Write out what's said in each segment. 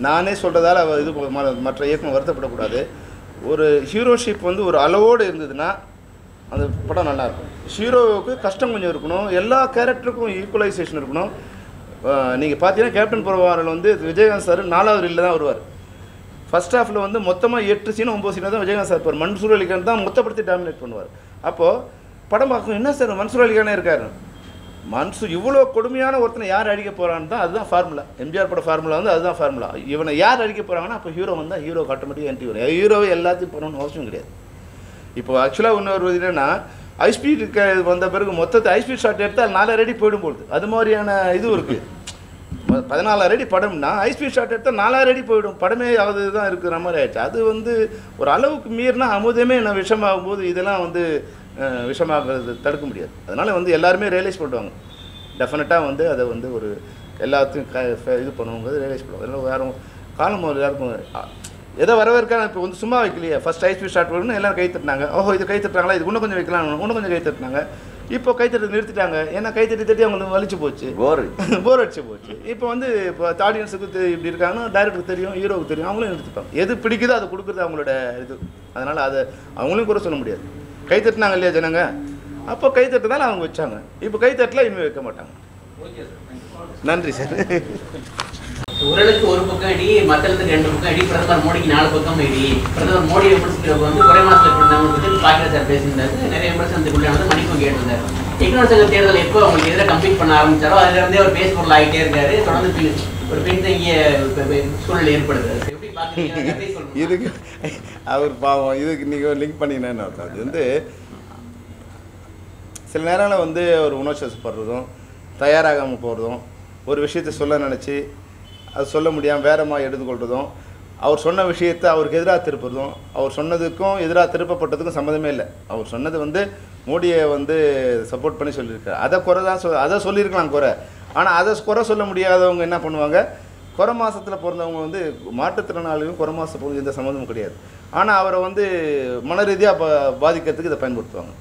நானே சொல்கிறதால அவ இது ம- மற்ற இயக்கம் வருத்தப்படக்கூடாது ஒரு ஹீரோஷிப் வந்து ஒரு அளவோடு இருந்ததுன்னா அந்த படம் நல்லாயிருக்கும் ஹீரோவுக்கு கஷ்டம் கொஞ்சம் இருக்கணும் எல்லா கேரக்டருக்கும் ஈக்குவலைசேஷன் இருக்கணும் நீங்கள் பார்த்தீங்கன்னா கேப்டன் புறவாரில் வந்து விஜயகாந்த் சார் நாலாவது ரீலில் தான் வருவார் ஃபர்ஸ்ட் ஹாஃபில் வந்து மொத்தமாக எட்டு சீனும் ஒம்பது சீனும் தான் விஜயகாந்த் சார் இருப்பார் மன்சூர் அலிகான் தான் மொத்தப்படுத்தி டாமினேட் பண்ணுவார் அப்போது படம் பார்க்கும் என்ன சார் மன்சூர் அலிகானே இருக்காரு மன்சூர் இவ்வளோ கொடுமையான ஒருத்தனை யார் அடிக்க போகிறான்னு தான் அதுதான் ஃபார்முலா எம்ஜிஆர் பட ஃபார்முலா வந்து அதுதான் ஃபார்முலா இவனை யார் அடிக்க போகிறாங்கன்னா அப்போ ஹீரோ வந்தால் ஹீரோ ஆட்டோமேட்டிக் என்ட்ரி வரும் ஹீரோவை எல்லாத்தையும் பண்ணணும்னு அவசியம் கிடையாது இப்போ ஆக்சுவலாக இன்னொரு இது என்னன்னா ஹைஸ்பீட் வந்த பிறகு மொத்தத்தை ஹைஸ்பீட் ஷாட் எடுத்தால் நாலரை அடி போயிடும் போகுது அது மாதிரியான இதுவும் இருக்குது பதினாலாயிரம் அடி படம்னா ஹைஸ்பீட் ஷாட் எடுத்தால் நாலாயிரம் அடி போயிடும் படமே அது தான் இருக்கிற மாதிரி ஆயிடுச்சு அது வந்து ஒரு அளவுக்கு மீறினா அமுதமே நான் விஷமாகும்போது இதெல்லாம் வந்து அஹ், விஷமாகிறது தடுக்க முடியாது அதனால் வந்து எல்லாருமே ரியலைஸ் பண்ணுவாங்க டெஃபினட்டாக வந்து அதை வந்து ஒரு எல்லாத்தையும் க ஃப- இது பண்ணுவோங்கிறது ரியலைஸ் பண்ணுவாங்க அதனால் யாரும் காலம் ஒரு எல்லாருக்கும் அ- எதை வரவேற்கான இப்போ வந்து சும்மா வைக்கலையே ஃபஸ்ட் ஹைஸ்பீட் ஸ்டார்ட் பண்ணணும் எல்லாரும் கை தட்டினாங்க ஓஹோ இது கை தட்டுறாங்களா இது இன்னும் கொஞ்சம் வைக்கலாம் இன்னும் கொஞ்சம் கை தட்டினாங்க இப்போ கை தட்டு நிறுத்திட்டாங்க ஏன்னா கை தட்டி தட்டி அவங்களுக்கு வலிச்சு போச்சு போர் போர் அடிச்சு போச்சு இப்போ வந்து இப்போ ஆடியன்ஸுக்கு தெ- இப்படி இருக்காங்கன்னா டைரக்டருக்கு தெரியும் ஹீரோவுக்கு தெரியும் அவங்களும் எடுத்துப்பாங்க எது பிடிக்குதோ அதை கொடுக்குறது அவங்களோட இது அதனால் அதை அவங்களையும் கூட சொல்ல முடியாது கை தட்டினாங்க இல்லையா ஜனங்க அப்போ கை தட்டுனால அவங்க வச்சாங்க இப்போ கை தட்டல இனிமேல் வைக்க மாட்டாங்க நன்றி சார் உரலுக்கு ஒரு பக்கம் இடி மக்களுக்கு ரெண்டு பக்கம் இடி பிரதமர் மோடிக்கு நாலு பக்கம் இடி பிரதமர் மோடியை விமர்சிக்கிறவங்க வந்து குறை மாசத்துல இருந்தவங்க பற்றி பாக்கிற சார் பேசியிருந்தாரு நிறைய விமர்சனத்துக்குள்ளே வந்து மன்னிப்பு கேட்டிருந்தாரு எக்கனாமிக் சங்க தேர்தல் எப்போ அவங்களுக்கு எதிராக கம்ப்ளீட் பண்ண ஆரம்பிச்சாரோ அதுல இருந்தே அவர் பேஸ் பொருள் ஆகிட்டே இருக்காரு தொடர்ந்து பின் ஒரு பின்தங்கிய ப- ப- சூழல் ஏற்படுது அது எப்படி பாக்குறீங்க கதை சொல்லுங்க. இதுக்கு அவர் பாவம் இதுக்கு நீங்கள் லிங்க் பண்ணிங்கன்னா அர்த்தம் அது வந்து சில நேரங்களில் வந்து ஒரு உணர்ச்சி வசப்படுறதும் தயாராகாமல் போகிறதும் ஒரு விஷயத்தை சொல்ல நினச்சி அது சொல்ல முடியாமல் வேறமாக எடுத்துக்கொள்றதும் அவர் சொன்ன விஷயத்தை அவருக்கு எதிராக திருப்புறதும் அவர் சொன்னதுக்கும் எதிராக திருப்பப்பட்டதுக்கும் சம்மந்தமே இல்லை அவர் சொன்னது வந்து மோடியை வந்து சப்போர்ட் பண்ணி சொல்லியிருக்காரு அதை குறை தான் சொல் அதை சொல்லியிருக்கலாம் குறை ஆனால் அதை குறை சொல்ல முடியாதவங்க என்ன பண்ணுவாங்க குறை மாசத்துல பிறந்தவங்க வந்து மாற்றுத்திறனாளியும் குறை மாதம் பிறந்த எந்த சம்மந்தமும் கிடையாது ஆனால் அவரை வந்து மன ரீதியாக பா பாதிக்கிறதுக்கு இதை பயன்படுத்துவாங்க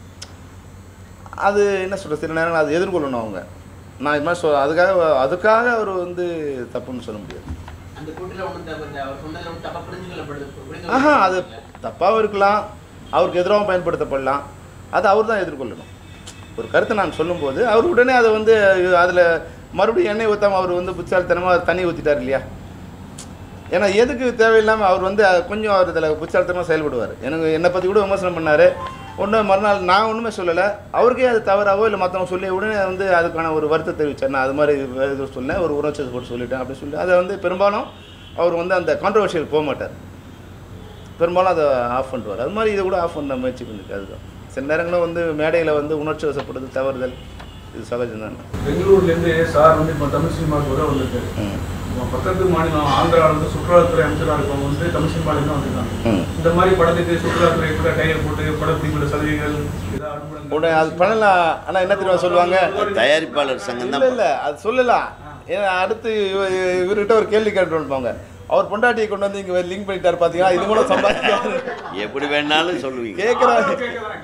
அது என்ன சொல்கிறது சில நேரங்கள் அதை எதிர்கொள்ளணும் அவங்க நான் இது மாதிரி சொல் அதுக்காக அதுக்காக அவர் வந்து தப்புன்னு சொல்ல முடியாது அந்த கூட்டில் ஒன்றும் தப்பு இல்லை. அவர் சொன்னதுல ஒன்றும் தப்பா புரிஞ்சு கொள்ளப்படுது புரிந்து ஆஹா அது கொள்ளப்படுது. தப்பாகவும் இருக்கலாம் அவருக்கு எதிராகவும் பயன்படுத்தப்படலாம் அது அவர் தான் எதிர்கொள்ளணும் ஒரு கருத்தை நான் சொல்லும்போது அவர் உடனே அதை வந்து அதில் மறுபடியும் எண்ணெய் ஊற்றாமல் அவர் வந்து புத்தாலித்தனமாக தண்ணி ஊற்றிட்டார் இல்லையா ஏன்னா எதுக்கு தேவையில்லாமல் அவர் வந்து அஹ், கொஞ்சம் அவர் இதில் புத்தாலித்தனமாக செயல்படுவார் எனக்கு என்னை பற்றி கூட விமர்சனம் பண்ணார் ஒன்றும் மறுநாள் நான் ஒன்றுமே சொல்லலை அவருக்கே அது தவறாவோ இல்லை மற்றவங்க சொல்லி உடனே வந்து அதுக்கான ஒரு வருத்தம் தெரிவித்தார் நான் அது மாதிரி இது சொன்னேன் ஒரு உணர்ச்சி போட்டு சொல்லிட்டேன் அப்படி சொல்லி அதை வந்து பெரும்பாலும் அவர் வந்து அந்த கான்ட்ரவர்ஷியல் போக மாட்டார் பெரும்பாலும் அதை ஆஃப் பண்ணிடுவார் அது மாதிரி இதை கூட ஆஃப் பண்ண முயற்சி பண்ணிருக்கு அதுதான் சில நேரங்களில் வந்து மேடையில் வந்து உணர்ச்சி வசப்படுது தவறுதல் இது சகஜம் தானே பெங்களூர்லேருந்து சார் வந்து இப்போ தமிழ் சினிமாவுக்கு வர வந்திருக்காரு ம் இப்போ பக்கத்து மாநிலம் ஆந்திராவில் வந்து சுற்றுலாத்துறை அமைச்சராக இருக்கவங்க வந்து தமிழ் சினிமாவில் தான் வந்திருக்காங்க ம் இந்த மாதிரி படத்துக்கு சுற்றுலாத்துறை கூட டையர் போட்டு படப்பிடிப்புல சலுகைகள் ஏதாவது அனுகூலங்கள் உடனே அது பண்ணலாம் ஆனால் என்ன தெரியுமா சொல்லுவாங்க தயாரிப்பாளர் சங்கம் இல்லை தான் இல்லை அது சொல்லலாம் ஏன்னா அடுத்து இவ- இவர்கிட்ட ஒரு கேள்வி கேட்டு போங்க அவர் பொண்டாட்டியை கொண்டு வந்து இங்கே லிங்க் பண்ணிட்டார் பார்த்தீங்களா இது மூலம் சம்பாதிக்க எப்படி வேணாலும் சொல்லுவீங்க கேட்குறாங்க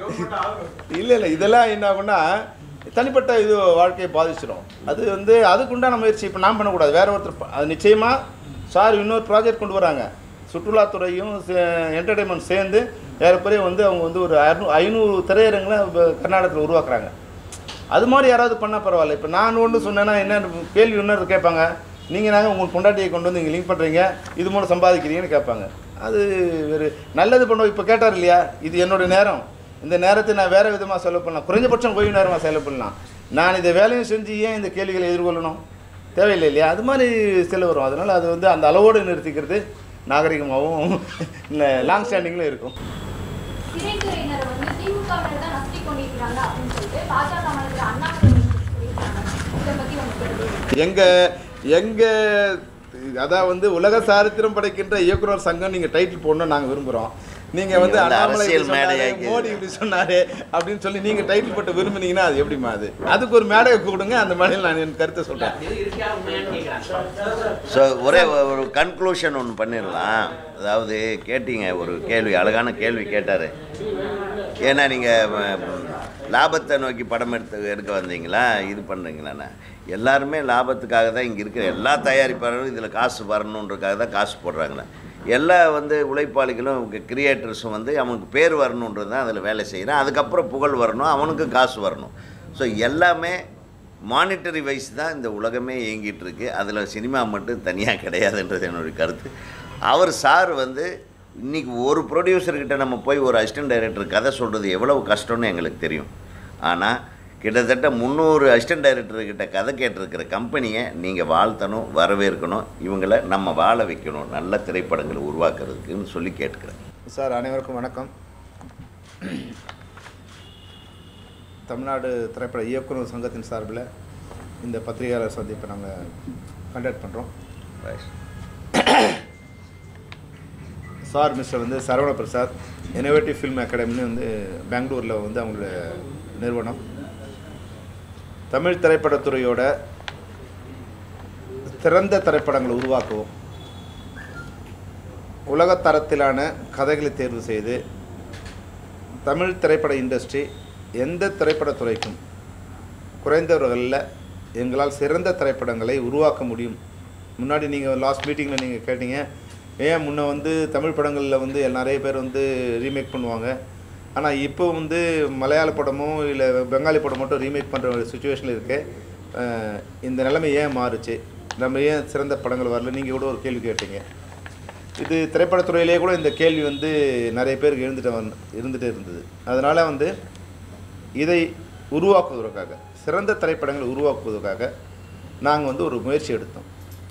இல்லை இல்லை இதெல்லாம் என்ன ஆகும்னா தனிப்பட்ட இது வாழ்க்கையை பாதிச்சிடும் அது வந்து அதுக்குண்டான முயற்சி இப்போ நான் பண்ணக்கூடாது வேற ஒருத்தர் ப- அது நிச்சயமாக சார் இன்னொரு ப்ராஜெக்ட் கொண்டு வராங்க சுற்றுலாத்துறையும் என்டர்டைன்மெண்ட் சேர்ந்து ஏறக்குறைய வந்து அவங்க வந்து ஒரு அறுநூ ஐநூறு திரையரங்களை இப்போ கர்நாடகத்தில் உருவாக்குறாங்க அது மாதிரி யாராவது பண்ணால் பரவாயில்ல இப்போ நான் ஒன்று சொன்னேன்னா என்ன கேள்வி இன்னொரு கேட்பாங்க நீங்கள் நாங்கள் உங்கள் பொண்டாட்டியை கொண்டு வந்து இங்கே லிங்க் பண்ணுறீங்க இது மூலம் சம்பாதிக்கிறீங்கன்னு கேட்பாங்க அது ஒரு நல்லது பண்ணுவோம் இப்போ கேட்டார் இல்லையா இது என்னோட நேரம் இந்த நேரத்தை நான் வேறு விதமாக செலவு பண்ணலாம் குறைஞ்சபட்சம் ஓய்வு நேரமாக செலவு பண்ணலாம் நான் இந்த வேலையும் செஞ்சு ஏன் இந்த கேள்விகளை எதிர்கொள்ளணும் தேவையில்லை இல்லையா அது மாதிரி சில வரும் அதனால் அது வந்து அந்த அளவோடு நிறுத்திக்கிறது நாகரிகமாகவும் இல்லை லாங் ஸ்டாண்டிங்கில் இருக்கும் சிறைத்துறையினர் வந்து திமுகவினர் தான் நசுக்கிக் கொண்டிருக்கிறாங்க அப்படின்னு சொல்லிட்டு பாஜக மாநில அண்ணாமலை சொல்லியிருக்காங்க இதை பத்தி உங்களுக்கு எங்க எங்க அதான் வந்து உலக சாரித்திரம் படைக்கின்ற இயக்குனர் சங்கம் நீங்க டைட்டில் போடணும் நாங்க விரும்புறோம் நீங்க வந்து நீங்க வந்து அண்ணாமலை இப்படி அரசியல் சொன்னாரு, மேடையாக்கி- மோடி இப்படி சொன்னாரு அப்படின்னு சொல்லி நீங்க டைட்டில் போட்டு விரும்புனீங்கன்னா அது எப்படிமா அது அதுக்கு ஒரு மேடையை கொடுங்க அந்த மேடையில் நான் என் கருத்தை இல்ல, சொல்றேன் அப்படி எதுவும் இருக்கா உண்மையான்னு கேட்குறாங்க ஸோ ஒரே ஒரு கன்க்ளூஷன் ஒன்று பண்ணிடலாம் அதாவது கேட்டீங்க ஒரு கேள்வி அழகான கேள்வி கேட்டார் ஏன்னா நீங்கள் லாபத்தை நோக்கி படம் எடுத்து எடுக்க வந்தீங்களா இது பண்ணுறீங்களாண்ணா எல்லாருமே லாபத்துக்காக தான் இங்கே இருக்கிற எல்லா தயாரிப்பாளர்களும் இதில் காசு வரணுன்றதுக்காக தான் காசு போடுறாங்களே எல்லா வந்து உழைப்பாளிகளும் கிரியேட்டர்ஸும் வந்து அவனுக்கு பேர் வரணுன்றது தான் அதில் வேலை செய்கிறான் அதுக்கப்புறம் புகழ் வரணும் அவனுக்கு காசு வரணும் ஸோ எல்லாமே மானிட்டரி வைஸ் தான் இந்த உலகமே இயங்கிட்டு இருக்கு அதில் சினிமா மட்டும் தனியாக கிடையாதுன்றது என்னுடைய கருத்து அவர் சார் வந்து இன்றைக்கி ஒரு ப்ரொடியூசர்கிட்ட நம்ம போய் ஒரு அசிஸ்டன்ட் டைரக்டர் கதை சொல்கிறது எவ்வளவு கஷ்டம்னு எங்களுக்கு தெரியும் ஆனால் கிட்டத்தட்ட முந்நூறு அசிஸ்டன்ட் டைரக்டர்கிட்ட கதை கேட்டிருக்கிற கம்பெனியை நீங்கள் வாழ்த்தணும் வரவேற்கணும் இவங்களை நம்ம வாழ வைக்கணும் நல்ல திரைப்படங்களை உருவாக்குறதுக்குன்னு சொல்லி கேட்டுக்கிறேன் சார் அனைவருக்கும் வணக்கம் தமிழ்நாடு திரைப்பட இயக்குனர் சங்கத்தின் சார்பில் இந்த பத்திரிகையாளர் சந்திப்பை நாங்கள் கண்டக்ட் பண்ணுறோம் சார் மிஸ்டர் வந்து சரவண பிரசாத் இனோவேட்டிவ் ஃபில்ம் அகாடமின்னு வந்து பெங்களூரில் வந்து அவங்களோட நிறுவனம் தமிழ் திரைப்படத்துறையோட சிறந்த திரைப்படங்களை உருவாக்குவோம் உலகத் தரத்திலான கதைகளை தேர்வு செய்து தமிழ் திரைப்பட இண்டஸ்ட்ரி எந்த திரைப்படத்துறைக்கும் குறைந்தவர்களில் எங்களால் சிறந்த திரைப்படங்களை உருவாக்க முடியும் முன்னாடி நீங்கள் லாஸ்ட் மீட்டிங்கில் நீங்கள் கேட்டீங்க ஏன் முன்ன வந்து தமிழ் படங்களில் வந்து நிறைய பேர் வந்து ரீமேக் பண்ணுவாங்க ஆனால் இப்போ வந்து மலையாள படமோ இல்லை பெங்காலி படம் மட்டும் ரீமேக் பண்ணுற ஒரு சுச்சுவேஷனில் இருக்கு அஹ் இந்த நிலைமை ஏன் மாறுச்சு நம்ம ஏன் சிறந்த படங்கள் வரல நீங்கள் கூட ஒரு கேள்வி கேட்டீங்க இது திரைப்படத்துறையிலே கூட இந்த கேள்வி வந்து நிறைய பேருக்கு எழுந்துட்டு வந்து இருந்துகிட்டே இருந்தது அதனால் வந்து இதை உருவாக்குவதற்காக சிறந்த திரைப்படங்களை உருவாக்குவதற்காக நாங்கள் வந்து ஒரு முயற்சி எடுத்தோம்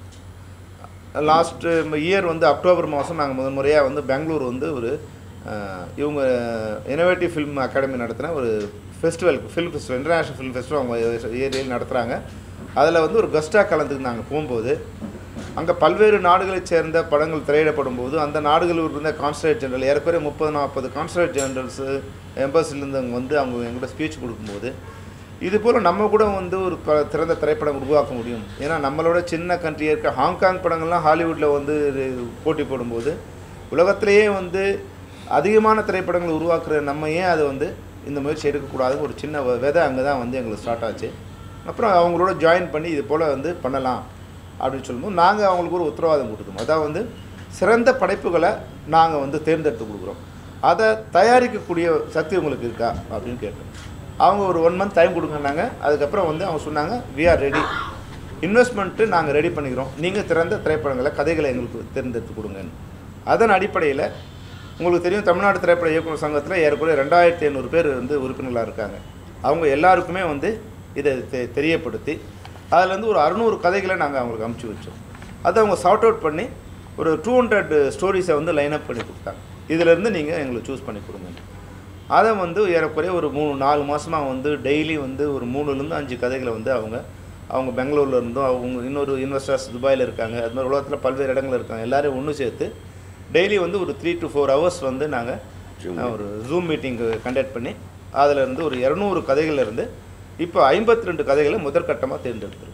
லாஸ்ட்டு இயர் வந்து அக்டோபர் மாதம் நாங்கள் முதல் முறையாக வந்து பெங்களூர் வந்து ஒரு அஹ், இவங்க இனோவேட்டிவ் ஃபிலிம் அகாடமி நடத்தின ஒரு festival film festival international film festival அவங்க ஏரியாவில் நடத்துகிறாங்க அதில் வந்து ஒரு கெஸ்ட்டாக கலந்துக்கு நாங்கள் போகும்போது அங்கே பல்வேறு நாடுகளைச் சேர்ந்த படங்கள் திரையிடப்படும் போது அந்த நாடுகளில் இருந்த கான்சுலேட் ஜெனரல் ஏறக்குறைய முப்பது நாற்பது கான்சுலேட் ஜெனரல்ஸு எம்பசிலேருந்து அங்கே வந்து அவங்க எங்கள்கிட்ட ஸ்பீச் கொடுக்கும்போது இது போல் நம்ம கூட வந்து ஒரு ப- திறந்த திரைப்படம் உருவாக்க முடியும் ஏன்னா நம்மளோட சின்ன கண்ட்ரியாக இருக்க ஹாங்காங் படங்கள்லாம் ஹாலிவுட்டில் வந்து இது போட்டி போடும்போது உலகத்திலேயே வந்து அதிகமான திரைப்படங்கள் உருவாக்குற நம்ம ஏன் அதை வந்து இந்த முயற்சி எடுக்கக்கூடாது ஒரு சின்ன வ- விதை அங்கே தான் வந்து எங்களுக்கு ஸ்டார்ட் ஆச்சு அப்புறம் அவங்களோட ஜாயின் பண்ணி இது போல் வந்து பண்ணலாம் அப்படின்னு சொல்லும்போது நாங்கள் அவங்களுக்கு ஒரு உத்தரவாதம் கொடுத்தோம் அதான் வந்து சிறந்த படைப்புகளை நாங்கள் வந்து தேர்ந்தெடுத்து கொடுக்குறோம் அதை தயாரிக்கக்கூடிய சக்தி உங்களுக்கு இருக்கா அப்படின்னு கேட்டோம் அவங்க ஒரு ஒன் மந்த் டைம் கொடுங்கன்னாங்க அதுக்கப்புறம் வந்து அவங்க சொன்னாங்க வி ஆர் ரெடி இன்வெஸ்ட்மெண்ட்டு நாங்கள் ரெடி பண்ணிக்கிறோம் நீங்கள் திறந்த திரைப்படங்களை கதைகளை எங்களுக்கு தேர்ந்தெடுத்து கொடுங்கன்னு அதன் அடிப்படையில் உங்களுக்கு தெரியும் தமிழ்நாடு திரைப்பட இயக்குனர் சங்கத்தில் ஏறக்குறைய ரெண்டாயிரத்தி ஐநூறு பேர் வந்து உறுப்பினர்களாக இருக்காங்க அவங்க எல்லாருக்குமே வந்து இதை தெ- தெரியப்படுத்தி அதில் வந்து ஒரு அறுநூறு கதைகளை நாங்கள் அவங்களுக்கு அமுச்சு வச்சோம் அதை அவங்க சார்ட் அவுட் பண்ணி ஒரு டூ ஹண்ட்ரட் ஸ்டோரிஸை வந்து லைன் அப் பண்ணி கொடுத்தாங்க இதிலேருந்து நீங்கள் எங்களுக்கு சூஸ் பண்ணி கொடுங்க அதை வந்து ஏறக்குறைய ஒரு மூணு நாலு மாதமாக வந்து டெய்லி வந்து ஒரு மூணுலேருந்து அஞ்சு கதைகளை வந்து அவங்க அவங்க பெங்களூர்ல இருந்தும் அவங்க இன்னொரு இன்வெஸ்டர்ஸ் துபாயில் இருக்காங்க அது மாதிரி உலகத்தில் பல்வேறு இடங்கள் இருக்காங்க எல்லாரையும் ஒன்று சேர்த்து டெய்லி வந்து ஒரு த்ரீ டு ஃபோர் ஹவர்ஸ் வந்து நாங்கள் ஒரு ஜூம் மீட்டிங் கண்டக்ட் பண்ணி அதில் இருந்து ஒரு இரநூறு கதைகள்ல இருந்து இப்போ ஐம்பத்தி ரெண்டு கதைகளை முதற்கட்டமாக தேர்ந்தெடுத்திருக்கோம்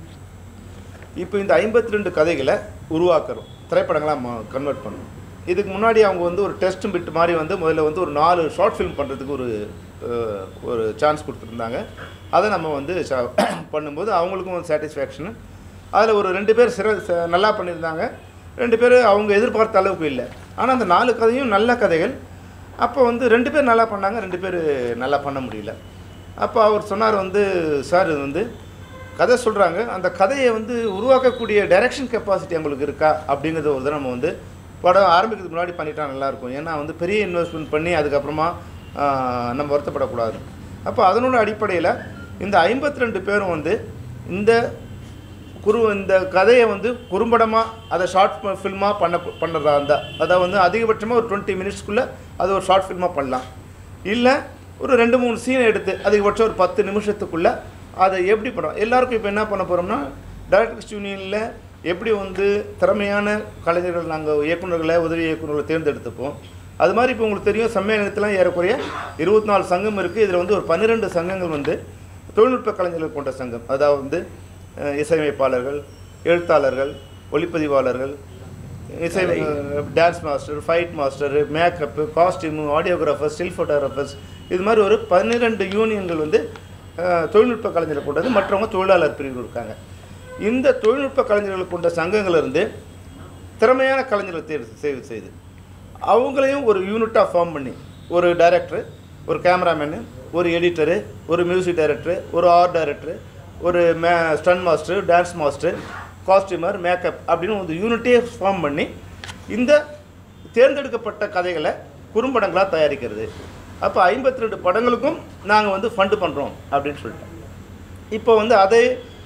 இப்போ இந்த ஐம்பத்தி ரெண்டு கதைகளை உருவாக்குறோம் திரைப்படங்களாக கன்வெர்ட் பண்ணணும் இதுக்கு முன்னாடி அவங்க வந்து ஒரு டெஸ்ட் பிட் மாதிரி வந்து முதல்ல வந்து ஒரு நாலு ஷார்ட் ஃபிலிம் பண்ணுறதுக்கு ஒரு அஹ், ஒரு சான்ஸ் கொடுத்துருந்தாங்க அதை நம்ம வந்து ச- பண்ணும்போது அவங்களுக்கும் ஒரு சாட்டிஸ்ஃபேக்ஷனு அதில் ஒரு ரெண்டு பேர் சிற ச- நல்லா பண்ணியிருந்தாங்க ரெண்டு பேர் அவங்க எதிர்பார்த்த அளவுக்கு இல்லை ஆனால் அந்த நாலு கதையும் நல்ல கதைகள் அப்போ வந்து ரெண்டு பேர் நல்லா பண்ணாங்க ரெண்டு பேர் நல்லா பண்ண முடியல அப்போ அவர் சொன்னார் வந்து சார் இது வந்து கதை சொல்கிறாங்க அந்த கதையை வந்து உருவாக்கக்கூடிய டைரக்ஷன் கெப்பாசிட்டி அவங்களுக்கு இருக்கா அப்படிங்கிறத ஒரு தடவை நம்ம வந்து படம் ஆரம்பிக்கிறதுக்கு முன்னாடி பண்ணிட்டா நல்லாயிருக்கும் ஏன்னா வந்து பெரிய இன்வெஸ்ட்மெண்ட் பண்ணி அதுக்கப்புறமா ஆஹ், நம்ம வருத்தப்படக்கூடாது அப்போ அதனோட அடிப்படையில் இந்த ஐம்பத்தி ரெண்டு பேரும் வந்து இந்த குரு இந்த கதையை வந்து குறும்படமாக அதை ஷார்ட் ஃபில்மாக பண்ண பண்ணுறதா இருந்தால் அதை வந்து அதிகபட்சமாக ஒரு டுவெண்ட்டி மினிட்ஸ்க்குள்ளே அது ஒரு ஷார்ட் ஃபில்மாக பண்ணலாம் இல்லை ஒரு ரெண்டு மூணு சீனை எடுத்து அதிகபட்சம் ஒரு பத்து நிமிஷத்துக்குள்ளே அதை எப்படி பண்ணுறோம் எல்லாருக்கும் இப்போ என்ன பண்ண போகிறோம்னா டைரக்டர்ஸ் யூனியனில் எப்படி வந்து திறமையான கலைஞர்கள் நாங்கள் இயக்குநர்களை உதவி இயக்குநர்களை தேர்ந்தெடுத்துப்போம் அது மாதிரி இப்போ உங்களுக்கு தெரியும் சம்மேளனத்தில் ஏறக்குறைய இருபத்தி நாலு சங்கம் இருக்குது இதில் வந்து ஒரு பன்னிரெண்டு சங்கங்கள் வந்து தொழில்நுட்ப கலைஞர்கள் கொண்ட சங்கம் அதாவது வந்து அஹ், இசையமைப்பாளர்கள் எழுத்தாளர்கள் ஒளிப்பதிவாளர்கள் இசை dance master fight master makeup costume audiographers still photographers இது மாதிரி ஒரு பன்னிரெண்டு யூனியன்கள் வந்து அஹ், தொழில்நுட்ப கலைஞரை கொண்டது மற்றவங்க தொழிலாளர் பிரிவு இருக்காங்க இந்த தொழில்நுட்ப கலைஞர்களை கொண்ட சங்கங்கள் இருந்து திறமையான கலைஞர்களை தேர்வு தேர்வு செய்து அவங்களையும் ஒரு யூனிட்டாக ஃபார்ம் பண்ணி ஒரு டைரக்டர் ஒரு கேமராமேனு ஒரு எடிட்டரு ஒரு மியூசிக் டைரக்டரு ஒரு ஆர்ட் டைரக்டரு ஒரு மே stunt master dance master costumer makeup அப்படின்னு ஒரு யூனிட்டே ஃபார்ம் பண்ணி இந்த தேர்ந்தெடுக்கப்பட்ட கதைகளை குறும்படங்களாக தயாரிக்கிறது அப்போ ஐம்பத்தி ரெண்டு படங்களுக்கும் நாங்கள் வந்து ஃபண்டு பண்ணுறோம் அப்படின்னு சொல்லிட்டோம் இப்போ வந்து அதை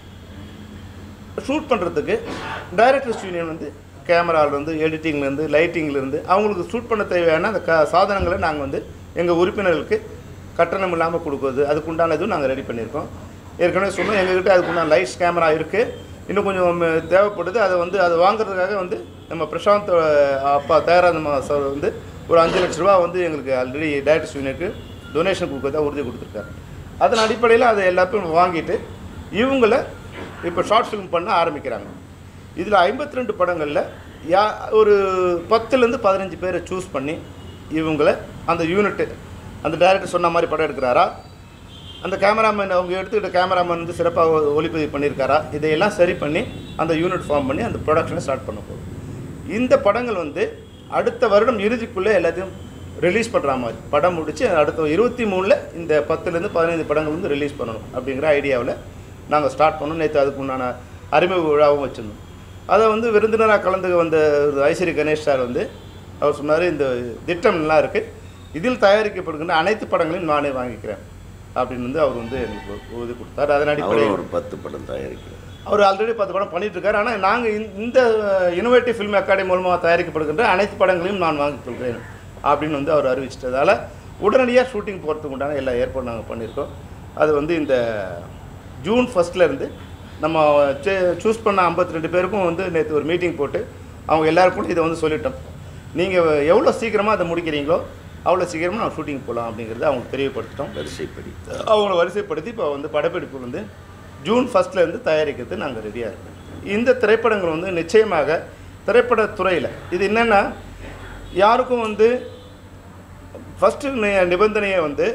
ஷூட் பண்ணுறதுக்கு டைரக்டர்ஸ் யூனியன் வந்து கேமராலேருந்து எடிட்டிங்லேருந்து லைட்டிங்லேருந்து அவங்களுக்கு ஷூட் பண்ண தேவையான அந்த க சாதனங்களை நாங்கள் வந்து எங்கள் உறுப்பினர்களுக்கு கட்டணம் இல்லாமல் கொடுக்குறது அதுக்குண்டான இதுவும் நாங்கள் ரெடி பண்ணியிருக்கோம் ஏற்கனவே சொன்னோம் எங்ககிட்ட அதுக்குண்டான லைட்ஸ் கேமரா இருக்குது இன்னும் கொஞ்சம் ம- தேவைப்படுது அதை வந்து அதை வாங்குறதுக்காக வந்து நம்ம பிரசாந்த் அஹ், அப்பா தயாராதமா சார் வந்து ஒரு அஞ்சு லட்ச ரூபா வந்து எங்களுக்கு ஆல்ரெடி டைரக்டர்ஸ் யூனியனுக்கு டொனேஷன் கொடுக்கறதா உறுதி கொடுத்துருக்காரு அதன் அடிப்படையில் அதை எல்லாத்தையும் வாங்கிட்டு இவங்களை இப்போ ஷார்ட் ஃபிலிம் பண்ண ஆரம்பிக்கிறாங்க இதில் ஐம்பத்தி ரெண்டு படங்களில் யா ஒரு பத்துலேருந்து பதினஞ்சு பேரை சூஸ் பண்ணி இவங்களை அந்த யூனிட்டு அந்த டைரக்டர் சொன்ன மாதிரி படம் எடுக்கிறாரா அந்த கேமராமேன் அவங்க எடுத்துக்கிட்ட கேமராமேன் வந்து சிறப்பாக ஒளிப்பதிவு பண்ணியிருக்காரா இதையெல்லாம் சரி பண்ணி அந்த யூனிட் ஃபார்ம் பண்ணி அந்த ப்ரொடக்ஷனை ஸ்டார்ட் பண்ண போகுது இந்த படங்கள் வந்து அடுத்த வருடம் இறுதிக்குள்ளே எல்லாத்தையும் ரிலீஸ் பண்ணுற மாதிரி படம் முடித்து அடுத்த இருபத்தி மூணில் இந்த பத்துலேருந்து பதினைந்து படங்கள் வந்து ரிலீஸ் பண்ணணும் அப்படிங்கிற ஐடியாவில் நாங்கள் ஸ்டார்ட் பண்ணோம் நேற்று அதுக்கு உண்டான அறிமுக விழாவும் வச்சுருந்தோம் அதை வந்து விருந்தினராக கலந்து வந்த ஒரு ஐஸ்வரி கணேஷ் சார் வந்து அவர் சொன்னார் இந்த திட்டம் நல்லா இருக்குது இதில் தயாரிக்கப்படுகின்ற அனைத்து படங்களையும் நானே வாங்கிக்கிறேன் அப்படின்னு வந்து அவர் வந்து எங்களுக்கு உறுதி கொடுத்தார் அதன் அவரும் அடிப்படையில் ஒரு பத்து படம் தயாரிக்கிறார் அவர் ஆல்ரெடி பத்து படம் பண்ணிட்டு இருக்காரு ஆனால் நாங்கள் இந்த இனோவேட்டிவ் ஃபிலிம் அகாடமி மூலமாக தயாரிக்கப்படுகின்ற அனைத்து படங்களையும் நான் வாங்கிக் கொள்கிறேன் அப்படின்னு வந்து அவர் அறிவிச்சிட்டதால உடனடியாக ஷூட்டிங் போகிறதுக்கு உண்டான எல்லா ஏற்பாடும் நாங்கள் பண்ணியிருக்கோம் அது வந்து இந்த ஜூன் ஃபஸ்ட்லேருந்து நம்ம சூஸ் பண்ண ஐம்பத்தி ரெண்டு பேருக்கும் வந்து நேற்று ஒரு மீட்டிங் போட்டு அவங்க எல்லாருக்கும் இதை வந்து சொல்லிட்டோம் நீங்கள் எவ்வளோ சீக்கிரமாக அதை முடிக்கிறீங்களோ அவ்வளோ சீக்கிரமாக நான் ஷூட்டிங் போகலாம் அப்படிங்கிறத அவங்க தெரியப்படுத்திட்டோம் வரிசைப்படி அவங்கள வரிசைப்படுத்தி இப்போ வந்து படப்பிடிப்பு வந்து ஜூன் ஃபஸ்ட்லேருந்து தயாரிக்கிறது நாங்கள் ரெடியாக இருக்கோம் இந்த திரைப்படங்கள் வந்து நிச்சயமாக திரைப்படத்துறையில் இது என்னென்னா யாருக்கும் வந்து ஃபஸ்ட்டு நிபந்தனையை வந்து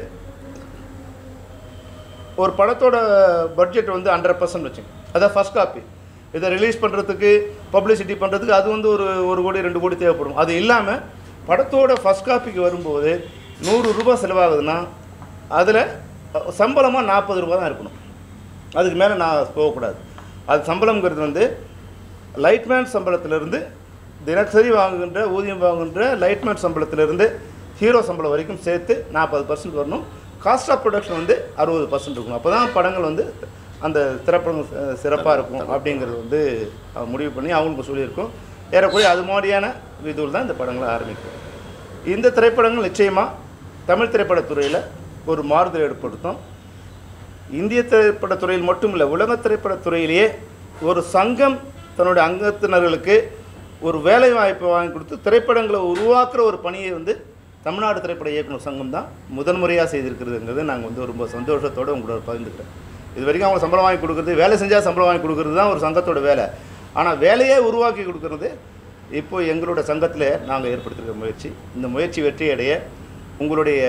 ஒரு படத்தோட பட்ஜெட் வந்து ஹண்ட்ரட் பர்சன்ட் வச்சுங்க அதான் ஃபஸ்ட் காப்பி இதை ரிலீஸ் பண்ணுறதுக்கு பப்ளிசிட்டி பண்ணுறதுக்கு அது வந்து ஒரு ஒரு கோடி ரெண்டு கோடி தேவைப்படும் அது இல்லாமல் படத்தோட ஃபஸ்ட் காப்பிக்கு வரும்போது நூறு ரூபாய் செலவாகுதுன்னா அதில் சம்பளமாக நாற்பது ரூபா தான் இருக்கணும் அதுக்கு மேலே நான் போகக்கூடாது அது சம்பளம்ங்கிறது வந்து லைட்மேன் சம்பளத்திலிருந்து தினசரி வாங்குகின்ற ஊதியம் வாங்குகின்ற லைட்மேன் சம்பளத்திலிருந்து ஹீரோ சம்பளம் வரைக்கும் சேர்த்து நாற்பது பர்சன்ட் வரணும் காஸ்ட் ஆஃப் ப்ரொடக்ஷன் வந்து அறுபது பர்சன்ட் இருக்கணும் அப்போ தான் படங்கள் வந்து அந்த திரைப்படம் சிறப்பாக இருக்கும் அப்படிங்கிறது வந்து அஹ், முடிவு பண்ணி அவங்களுக்கு சொல்லியிருக்கோம் ஏறக்குறைய அது மாதிரியான விதூல் தான் இந்த படங்களை ஆரம்பிக்கும் இந்த திரைப்படங்கள் நிச்சயமாக தமிழ் திரைப்படத்துறையில் ஒரு மாறுதல் ஏற்படுத்தும் இந்திய திரைப்படத்துறையில் மட்டும் இல்லை உலக திரைப்படத்துறையிலேயே ஒரு சங்கம் தன்னுடைய அங்கத்தினர்களுக்கு ஒரு வேலை வாய்ப்பை வாங்கி கொடுத்து திரைப்படங்களை உருவாக்குற ஒரு பணியை வந்து தமிழ்நாடு திரைப்பட இயக்குனர் சங்கம் தான் முதன்முறையாக செய்திருக்கிறதுங்கிறது நாங்கள் வந்து ரொம்ப சந்தோஷத்தோடு உங்களோட பகிர்ந்துக்கிறேன் இது வரைக்கும் அவங்க சம்பளம் வாங்கி கொடுக்குறது வேலை செஞ்சால் சம்பளம் வாங்கி கொடுக்குறது தான் ஒரு சங்கத்தோட வேலை ஆனால் வேலையே உருவாக்கி கொடுக்கறது இப்போ எங்களோட சங்கத்தில் நாங்கள் ஏற்படுத்திருக்க முயற்சி இந்த முயற்சி வெற்றி அடைய உங்களுடைய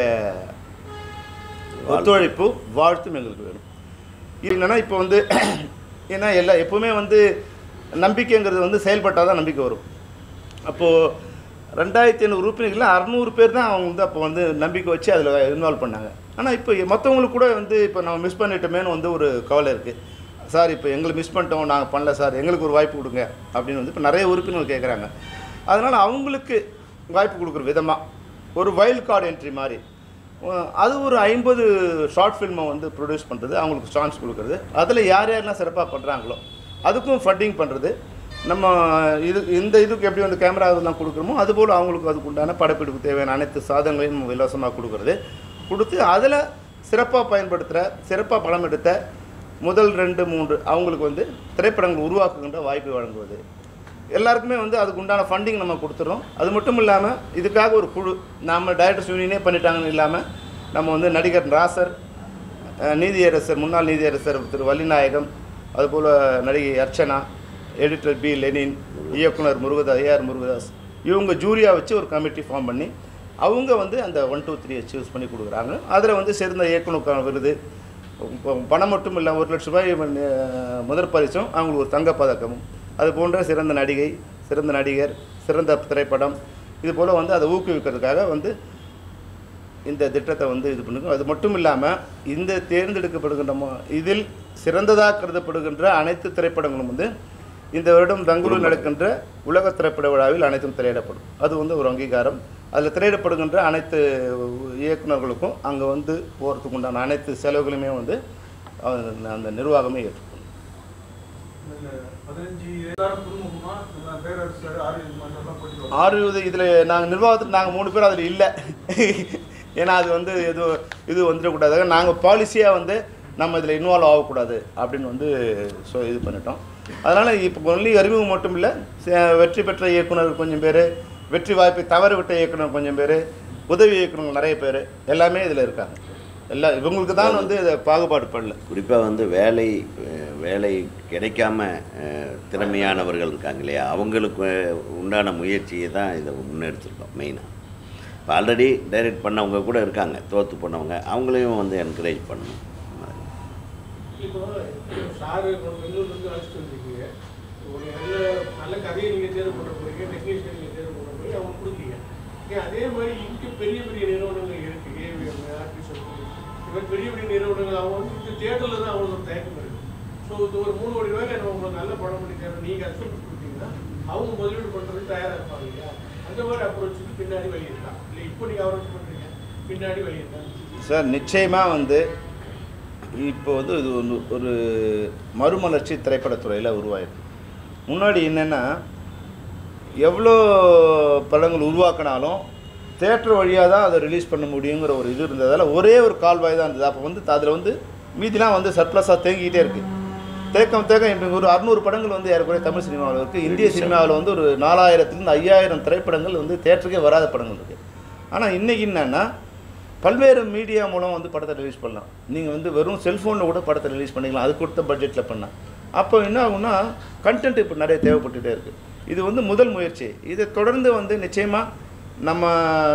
ஒத்துழைப்பு வாழ்த்தும் எங்களுக்கு வேணும் இது என்னன்னா இப்போ வந்து ஏன்னா எல்லா எப்பவுமே வந்து நம்பிக்கைங்கிறது வந்து செயல்பட்டால் தான் நம்பிக்கை வரும் அப்போது ரெண்டாயிரத்தி ஐநூறு உறுப்பினர்கள் அறநூறு பேர் தான் அவங்க வந்து அப்போ வந்து நம்பிக்கை வச்சு அதில் இன்வால்வ் பண்ணாங்க ஆனால் இப்போ மற்றவங்களுக்கு கூட வந்து இப்போ நம்ம மிஸ் பண்ணிட்டோமேனு வந்து ஒரு கவலை இருக்குது சார் இப்போ எங்களை மிஸ் பண்ணிட்டோம் நாங்கள் பண்ணல சார் எங்களுக்கு ஒரு வாய்ப்பு கொடுங்க அப்படின்னு வந்து இப்போ நிறைய உறுப்பினர்கள் கேட்குறாங்க அதனால் அவங்களுக்கு வாய்ப்பு கொடுக்குற விதமாக ஒரு வைல்ட் கார்டு என்ட்ரி மாதிரி அஹ் அது ஒரு ஐம்பது ஷார்ட் ஃபில்மை வந்து ப்ரொடியூஸ் பண்ணுறது அவங்களுக்கு சான்ஸ் கொடுக்குறது அதில் யார் யாரெல்லாம் சிறப்பாக பண்ணுறாங்களோ அதுக்கும் ஃபண்டிங் பண்ணுறது நம்ம இது இந்த இதுக்கு எப்படி வந்து கேமரா இதெல்லாம் கொடுக்குறோமோ அதுபோல் அவங்களுக்கு அதுக்கு உண்டான படப்பிடிப்பு தேவையான அனைத்து சாதனங்களையும் நம்ம இலவசமாக கொடுக்குறது கொடுத்து அதில் சிறப்பாக பயன்படுத்துகிற சிறப்பாக படம் எடுத்த முதல் ரெண்டு மூன்று அவங்களுக்கு வந்து திரைப்படங்கள் உருவாக்குகின்ற வாய்ப்பு வழங்குவது எல்லாருக்குமே வந்து அதுக்கு உண்டான ஃபண்டிங் நம்ம கொடுத்துறோம் அது மட்டும் இல்லாமல் இதுக்காக ஒரு குழு நம்ம டைரக்டர்ஸ் யூனியனே பண்ணிட்டாங்கன்னு இல்லாமல் நம்ம வந்து நடிகர் ராசர் அஹ், நீதியரசர் முன்னாள் நீதியரசர் திரு வள்ளிநாயகம் அதுபோல் நடிகை அர்ச்சனா எடிட்டர் பி லெனின் இயக்குனர் முருகதாஸ் ஏஆர் முருகதாஸ் இவங்க ஜூரியாக வச்சு ஒரு கமிட்டி ஃபார்ம் பண்ணி அவங்க வந்து அந்த ஒன் டூ த்ரீயை சூஸ் பண்ணி கொடுக்குறாங்க அதில் வந்து சிறந்த இயக்குனருக்கான விருது இப்போ பணம் மட்டும் இல்லை ஒரு லட்ச ரூபாய் அஹ், முதற் பரிசும் அவங்களுக்கு ஒரு தங்கப் பதக்கமும் அது போன்ற சிறந்த நடிகை சிறந்த நடிகர் சிறந்த திரைப்படம் இது போல் வந்து அதை ஊக்குவிக்கிறதுக்காக வந்து இந்த திட்டத்தை வந்து இது பண்ணுங்க அது மட்டும் இல்லாமல் இந்த தேர்ந்தெடுக்கப்படுகின்ற மொ- இதில் சிறந்ததாக கருதப்படுகின்ற அனைத்து திரைப்படங்களும் வந்து இந்த வருடம் பெங்களூர் நடக்கின்ற உலக திரைப்பட விழாவில் அனைத்தும் திரையிடப்படும் அது வந்து ஒரு அங்கீகாரம் அதில் திரையிடப்படுகின்ற அனைத்து இயக்குனர்களுக்கும் அங்கே வந்து போகிறதுக்கு உண்டான அனைத்து செலவுகளுமே வந்து அந்த அந்த நிர்வாகமே ஏற்றுக்கணும் இந்த பதினஞ்சு எல்லாரும் புதுமுகமா நம்ம பேரரசர் ஆரிய எல்லாம் போயிட்டு ஆறு இதில் நாங்கள் நிர்வாகத்தில் நாங்கள் மூணு பேர் அதில் இல்லை ஏன்னா அது வந்து எதுவும் இது வந்துடக்கூடாது நாங்கள் பாலிசியாக வந்து நம்ம இதில் இன்வால்வ் ஆகக்கூடாது அப்படின்னு வந்து ஸோ இது பண்ணிட்டோம் அதனால் இப்போ ஒன்லி அறிமுகம் மட்டும் இல்லை ச- வெற்றி பெற்ற இயக்குனர் கொஞ்சம் பேர் வெற்றி வாய்ப்பை தவற விட்ட இயக்குனர் கொஞ்சம் பேர் உதவி இயக்குனர் நிறைய பேர் எல்லாமே இதில் இருக்காங்க எல்லாம் இவங்களுக்கு தான் வந்து இதை பாகுபாடு பண்ணல குறிப்பாக வந்து வேலை அஹ், வேலை கிடைக்காம அஹ், திறமையானவர்கள் இருக்காங்க இல்லையா அவங்களுக்கு உண்டான முயற்சியை தான் இதை முன்னெடுத்திருக்கோம் மெயினாக இப்போ ஆல்ரெடி டைரக்ட் பண்ணவங்க கூட இருக்காங்க தோற்று பண்ணவங்க அவங்களையும் வந்து என்கரேஜ் பண்ணணும் இப்போ சாரு பெங்களூர்லேருந்து அழைச்சிட்டு வந்திருக்கீங்க ஒரு நல்ல நல்ல கதையை நீங்கள் தேர்வு பண்ண போறீங்க டெக்னீஷியன் நீங்கள் தேர்வு பண்ண போறீங்க அவங்க கொடுக்கீங்க ஏன் அதே மாதிரி இங்கே பெரிய பெரிய நிறுவனங்கள் இருக்கு ஏவிஎம் ஆர்டிஸ்ட் இது மாதிரி பெரிய பெரிய நிறுவனங்கள் அவங்க வந்து இந்த தேட்டரில் தான் அவங்களுக்கு ஒரு தயக்கம் இருக்கு ஸோ இது ஒரு மூணு கோடி ரூபாய் நம்ம உங்களுக்கு நல்ல படம் பண்ணி தேவை நீங்கள் அக்செப்ட் கொடுத்தீங்கன்னா அவங்க முதலீடு பண்ணுறதுக்கு தயாராக இருப்பாங்க இல்லையா அந்த மாதிரி அப்ரோச்சுக்கு பின்னாடி வழி இருக்கா இல்லை இப்போ நீங்கள் அப்ரோச் பண்ணுறீங்க பின்னாடி வழி இருக்கா சார் நிச்சயமாக வந்து இப்போ வந்து இது ஒரு ஒரு மறுமலர்ச்சி திரைப்படத்துறையில் உருவாயிருக்கு முன்னாடி என்னென்னா எவ்வளோ படங்கள் உருவாக்கினாலும் தேட்டர் வழியாக தான் அதை ரிலீஸ் பண்ண முடியுங்கிற ஒரு இது இருந்ததால் ஒரே ஒரு கால்வாய் தான் இருந்தது அப்போ வந்து அதில் வந்து மீதிலாம் வந்து சர்ப்ளஸாக தேங்கிக்கிட்டே இருக்குது தேக்கம் தேக்கம் இன்றைக்கு ஒரு அறுநூறு படங்கள் வந்து ஏறக்குறைய தமிழ் சினிமாவில் இருக்குது இந்திய சினிமாவில் வந்து ஒரு நாலாயிரத்துலேருந்து ஐயாயிரம் திரைப்படங்கள் வந்து தேட்டருக்கே வராத படங்கள் இருக்குது ஆனால் இன்றைக்கி என்னென்னா பல்வேறு மீடியா மூலம் வந்து படத்தை ரிலீஸ் பண்ணலாம் நீங்கள் வந்து வெறும் செல்ஃபோனில் கூட படத்தை ரிலீஸ் பண்ணிக்கலாம் அது கொடுத்த பட்ஜெட்டில் பண்ணலாம் அப்போ என்ன ஆகும்னா கண்டென்ட் இப்போ நிறைய தேவைப்பட்டுட்டே இருக்குது இது வந்து முதல் முயற்சி இதை தொடர்ந்து வந்து நிச்சயமாக நம்ம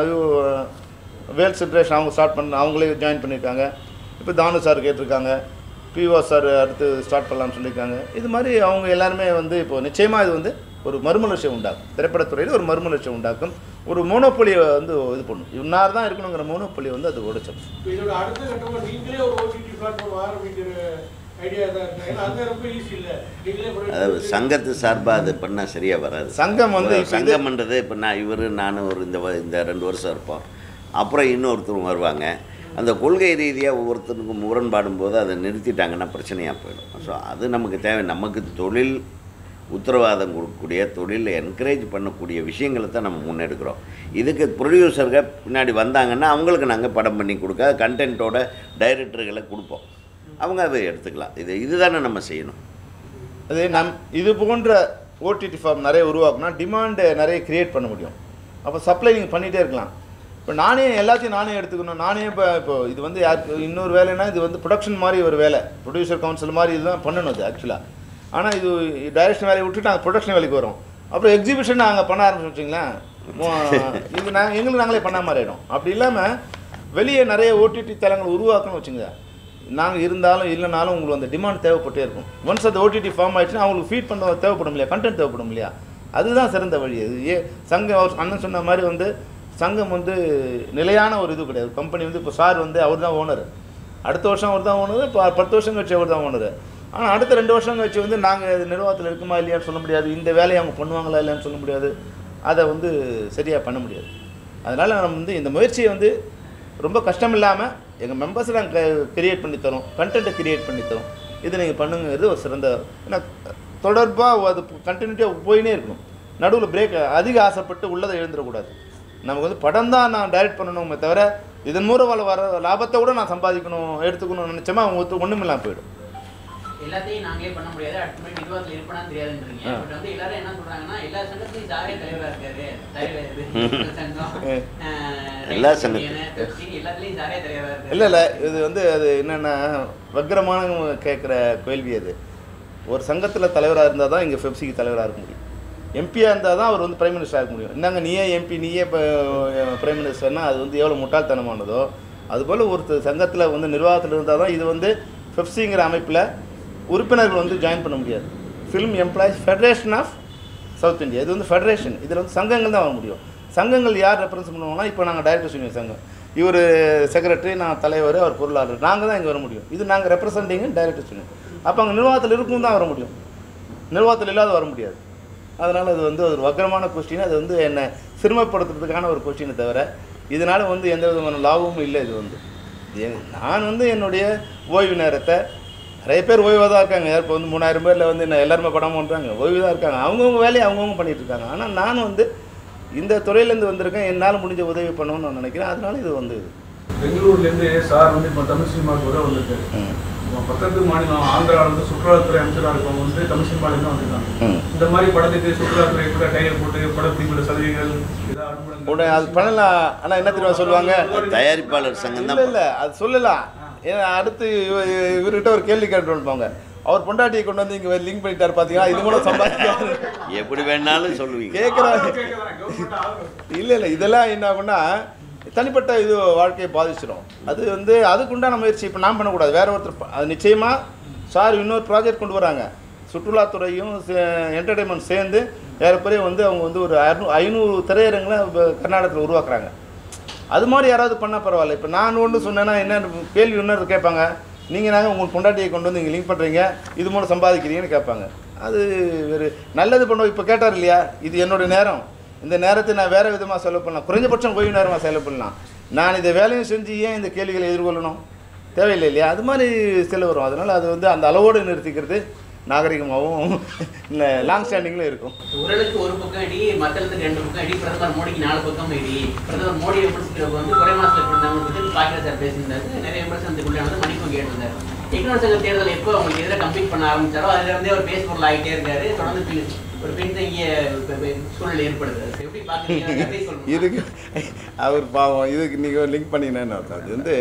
வேல் சென்ட்ரேஷன் அவங்க ஸ்டார்ட் பண்ண அவங்களே ஜாயின் பண்ணியிருக்காங்க இப்போ தானு சார் கேட்டிருக்காங்க பிஓ சார் அடுத்து ஸ்டார்ட் பண்ணலாம்னு சொல்லியிருக்காங்க இது மாதிரி அவங்க எல்லாருமே வந்து இப்போ நிச்சயமாக இது வந்து ஒரு மறுமலர்ச்சியை உண்டாக்கும் திரைப்படத்துறையில் ஒரு மறுமலர்ச்சியை உண்டாக்கும் ஒரு மோனோப்பொலியை வந்து இது பண்ணும் இன்னார் தான் இருக்கணுங்கிற மோனோப்பொலியை வந்து அது உடைச்சிடும் இப்போ இதோட அடுத்த கட்டமா நீங்களே ஒரு ஓடிடி பிளாட்ஃபார்ம் ஆரம்பிக்கிற ஐடியா தான் இருக்கு ஏன்னா அது ரொம்ப ஈஸி இல்லை நீங்களே அதாவது produce சங்கத்து சார்பாக அது பண்ணால் சரியாக வராது சங்கம் வந்து இப்ப இது- சங்கம்ன்றது இப்போ நான் இவர் நானும் ஒரு இந்த வ- இந்த ரெண்டு வருஷம் இருப்போம் அப்புறம் இன்னொருத்தரும் வருவாங்க அந்த கொள்கை ரீதியாக ஒவ்வொருத்தருக்கும் முரண்பாடும் போது அதை நிறுத்திட்டாங்கன்னா பிரச்சனையாக போயிடும் ஸோ அது நமக்கு தேவை நமக்கு தொழில் உத்தரவாதம் கொடுக்கக்கூடிய தொழில் என்கரேஜ் பண்ணக்கூடிய விஷயங்களை தான் நம்ம முன்னெடுக்கிறோம் இதுக்கு ப்ரொடியூசர்கள் பின்னாடி வந்தாங்கன்னா அவங்களுக்கு நாங்கள் படம் பண்ணி கொடுக்க கண்டென்ட்டோட டைரக்டர்களை கொடுப்போம் அவங்க அதை எடுத்துக்கலாம் இது இதுதானே நம்ம செய்யணும் அது நம் இது போன்ற ஓடிடி ஃபார்ம் நிறைய உருவாக்குனா டிமாண்டை நிறைய கிரியேட் பண்ண முடியும் அப்போ சப்ளை நீங்கள் பண்ணிகிட்டே இருக்கலாம் இப்போ நானே எல்லாத்தையும் நானே எடுத்துக்கணும் நானே இப்போ இப்போ இது வந்து யாருக்கு இன்னொரு வேலைன்னா இது வந்து ப்ரொடக்ஷன் மாதிரி ஒரு வேலை ப்ரொடியூசர் கவுன்சில் மாதிரி இதுதான் பண்ணணும் அது ஆக்சுவலாக ஆனால் இது டைரக்ஷன் வேலையை விட்டுட்டு நாங்கள் ப்ரொடக்ஷன் வேலைக்கு வரோம் அப்புறம் எக்ஸிபிஷன் நாங்கள் பண்ண ஆரம்பிச்சு வச்சிங்களேன் இது நான் எங்களுக்கு நாங்களே பண்ண மாதிரி ஆகிடும் அப்படி இல்லாமல் வெளியே நிறைய ஓடிடி தளங்கள் உருவாக்கணும்னு வச்சுங்க நாங்கள் இருந்தாலும் இல்லைனாலும் உங்களுக்கு அந்த டிமாண்ட் தேவைப்பட்டே இருக்கும் ஒன்ஸ் அந்த ஓடிடி ஃபார்ம் ஆயிடுச்சுன்னா அவங்களுக்கு ஃபீட் பண்ண தேவைப்படும் இல்லையா கண்டென்ட் தேவைப்படும் இல்லையா அதுதான் சிறந்த வழி அது ஏ சங்கம் அவர் அண்ணன் சொன்ன மாதிரி வந்து சங்கம் வந்து நிலையான ஒரு இது கிடையாது கம்பெனி வந்து இப்போ சார் வந்து அவர் தான் ஓனர் அடுத்த வருஷம் அவர் தான் ஓனர் இப்போ பத்து வருஷம் கழிச்சு அவர் தான் ஓனர் ஆனால் அடுத்த ரெண்டு வருஷம் கழிச்சு வந்து நாங்கள் நிர்வாகத்தில் இருக்குமா இல்லையான்னு சொல்ல முடியாது இந்த வேலையை அவங்க பண்ணுவாங்களா இல்லையான்னு சொல்ல முடியாது அதை வந்து சரியாக பண்ண முடியாது அதனால் நம்ம வந்து இந்த முயற்சியை வந்து ரொம்ப கஷ்டம் இல்லாமல் எங்கள் மெம்பர்ஸை நாங்கள் கிரியேட் பண்ணி தரோம் கண்டென்ட்டை கிரியேட் பண்ணி தரோம் இது நீங்கள் பண்ணுங்கிறது ஒரு சிறந்த ஏன்னா தொடர்பாக அது கண்டினியூட்டியாக போயினே இருக்கணும் நடுவில் பிரேக் அதிக ஆசைப்பட்டு உள்ளதை எழுந்துடக்கூடாது நமக்கு வந்து படம் தான் நான் டைரக்ட் பண்ணணுமே தவிர இதன் மூலம் வர வர லாபத்தை கூட நான் சம்பாதிக்கணும் எடுத்துக்கணும்னு நினச்சோமா அவங்க ஒன்றும் இல்லாமல் போயிடும் எல்லாத்தையும் நாங்களே பண்ண முடியாது அடுத்த மாதிரி நிர்வாகத்தில் இருப்பானு தெரியாதுன்றீங்க ஆ. பட் வந்து எல்லாரும் என்ன சொல்றாங்கன்னா எல்லா சங்கத்தையும் சாரே தலைவரா இருக்காரு தலைவர் சங்கம் ஆ. ஆஹ், எல்லா ரைட் சங்கத்தையும். யூனியனு, பெப்சி, எல்லாத்துலயும் சாரே தலைவரா இருக்காரு இல்லை இல்லை இது வந்து அது என்னென்னா வக்கரமான கேட்குற கேள்வி அது ஒரு சங்கத்தில் தலைவராக இருந்தால் தான் இங்கே ஃபெப்சிக்கு தலைவராக இருக்க முடியும் எம்பியாக இருந்தால் தான் அவர் வந்து பிரைம் மினிஸ்டராக இருக்க முடியும் என்னங்க நீயே எம்பி நீயே இப்போ பிரைம் மினிஸ்டர்னா அது வந்து எவ்வளோ முட்டாள்தனமானதோ அதுபோல் ஒரு சங்கத்தில் வந்து நிர்வாகத்தில் இருந்தால் தான் இது வந்து பெப்சிங்கிற அமைப்பில் உறுப்பினர்கள் வந்து ஜாயின் பண்ண முடியாது film employees federation of South India இது வந்து ஃபெடரேஷன் இதில் வந்து சங்கங்கள் தான் வர முடியும் சங்கங்கள் யார் ரெப்ரசன்ட் பண்ணுவாங்கன்னா இப்போ நாங்கள் டைரக்டர்ஸ் யூனியன் சங்கம் இவர் செக்ரட்டரி நான் தலைவர் அவர் பொருளாளர் நாங்கள் தான் இங்கே வர முடியும் இது நாங்கள் ரெப்ரசன்டிங் டைரக்டர்ஸ் யூனியன் அப்போ அங்கே நிர்வாகத்தில் இருக்கும் தான் வர முடியும் நிர்வாகத்தில் இல்லாத வர முடியாது அதனால் அது வந்து ஒரு வக்கரமான கொஸ்டின் அது வந்து என்னை சிரமப்படுத்துறதுக்கான ஒரு கொஸ்டினை தவிர இதனால் வந்து எந்த விதமான லாபமும் இல்லை இது வந்து எ- நான் வந்து என்னுடைய ஓய்வு நேரத்தை நிறைய பேர் ஓய்வாக தான் இருக்காங்க இப்போ வந்து மூணாயிரம் பேரில் வந்து என்ன எல்லாருமே படம் பண்ணுறாங்க ஓய்வு தான் இருக்காங்க அவங்கவுங்க வேலையை அவங்கவுங்க பண்ணிட்டு இருக்காங்க ஆனால் நான் வந்து இந்த துறையிலேருந்து வந்திருக்கேன் என்னால் முடிஞ்ச உதவி பண்ணணும்னு நான் நினைக்கிறேன் அதனால இது வந்து இது பெங்களூர்லேருந்து சார் வந்து இப்போ தமிழ் சினிமாவுக்கு வர வந்திருக்காரு ம். இப்போ பக்கத்து மாநிலம் ஆந்திராவில் வந்து சுற்றுலாத்துறை அமைச்சராக இருக்கவங்க வந்து தமிழ் சினிமாவில் தான் வந்திருக்காங்க ம். இந்த மாதிரி படத்துக்கு சுற்றுலாத்துறை கூட டையர் போட்டு படப்பிடிப்புல சலுகைகள் ஏதாவது அனுமதி உடனே அது பண்ணலாம் ஆனால் என்ன தெரியுமா சொல்லுவாங்க தயாரிப்பாளர் சங்கம் இல்லை தான் இல்லை அது சொல்லலாம் ஏன்னா அடுத்து இவ- இவர்கிட்ட ஒரு கேள்வி கேட்டு போங்க அவர் பொண்டாட்டியை கொண்டு வந்து இங்கே லிங்க் பண்ணிட்டார் பார்த்தீங்களா இது மூலம் சம்பாதிக்காரு எப்படி வேணாலும் சொல்லுவீங்க கேட்குறாங்க கவர்மெண்ட் ஆதரவு இல்லை இல்லை இதெல்லாம் என்ன ஆகும்னா தனிப்பட்ட இது வாழ்க்கையை பாதிச்சிடும் அது வந்து அதுக்குண்டான முயற்சி இப்போ நான் பண்ணக்கூடாது வேற ஒருத்தர் ப- அது நிச்சயமாக சார் இன்னொரு ப்ராஜெக்ட் கொண்டு வராங்க சுற்றுலாத்துறையும் என்டர்டைன்மெண்ட் சேர்ந்து ஏறக்குறைய வந்து அவங்க வந்து ஒரு அறுநூ ஐநூறு திரையரங்களை இப்ப கர்நாடகத்தில் உருவாக்குறாங்க அது மாதிரி யாராவது பண்ணால் பரவாயில்ல இப்போ நான் ஒன்று சொன்னேன்னா என்ன கேள்வி இன்னொரு கேட்பாங்க நீங்கள் நாங்கள் உங்கள் பொண்டாட்டியை கொண்டு வந்து இங்கே லிங்க் பண்ணுறீங்க இது மூலம் சம்பாதிக்கிறீங்கன்னு கேட்பாங்க அது ஒரு நல்லது பண்ணுவோம் இப்போ கேட்டார் இல்லையா இது என்னோட நேரம் இந்த நேரத்தை நான் வேறு விதமாக செலவு பண்ணலாம் குறைஞ்சபட்சம் ஓய்வு நேரமாக செலவு பண்ணலாம் நான் இதை வேலையும் செஞ்சு ஏன் இந்த கேள்விகளை எதிர்கொள்ளணும் தேவையில்லை இல்லையா அது மாதிரி சில வரும் அதனால் அது வந்து அந்த அளவோடு நிறுத்திக்கிறது நாகரிகமாகவும் இல்லை லாங் ஸ்டாண்டிங்கில் இருக்கும் உரலுக்கு ஒரு பக்கம் இடி மக்களுக்கு ரெண்டு பக்கம் இடி பிரதமர் மோடிக்கு நாலு பக்கம் இடி பிரதமர் மோடி விமர்சிக்கிறவங்க வந்து குறை மாசத்துல இருந்தாங்க பற்றி பாக்கிற சார் பேசியிருந்தாரு நிறைய விமர்சனத்துக்குள்ளே வந்து மணிக்கும் கேட்டிருந்தாரு டெக்னாலஜி சங்க தேர்தல் எப்போ அவங்களுக்கு எதிராக கம்ப்ளீட் பண்ண ஆரம்பிச்சாரோ அதுல இருந்தே ஒரு பேஸ் பொருள் ஆகிட்டே இருக்காரு தொடர்ந்து பின் ஒரு பின்தங்கிய ப- ப- சூழ்நிலை ஏற்படுது அது எப்படி பாக்குறீங்க கதை சொல்லுங்க இதுக்கு அவர் பாவம் இதுக்கு நீங்கள் லிங்க் பண்ணினேன்னு அர்த்தம் அது வந்து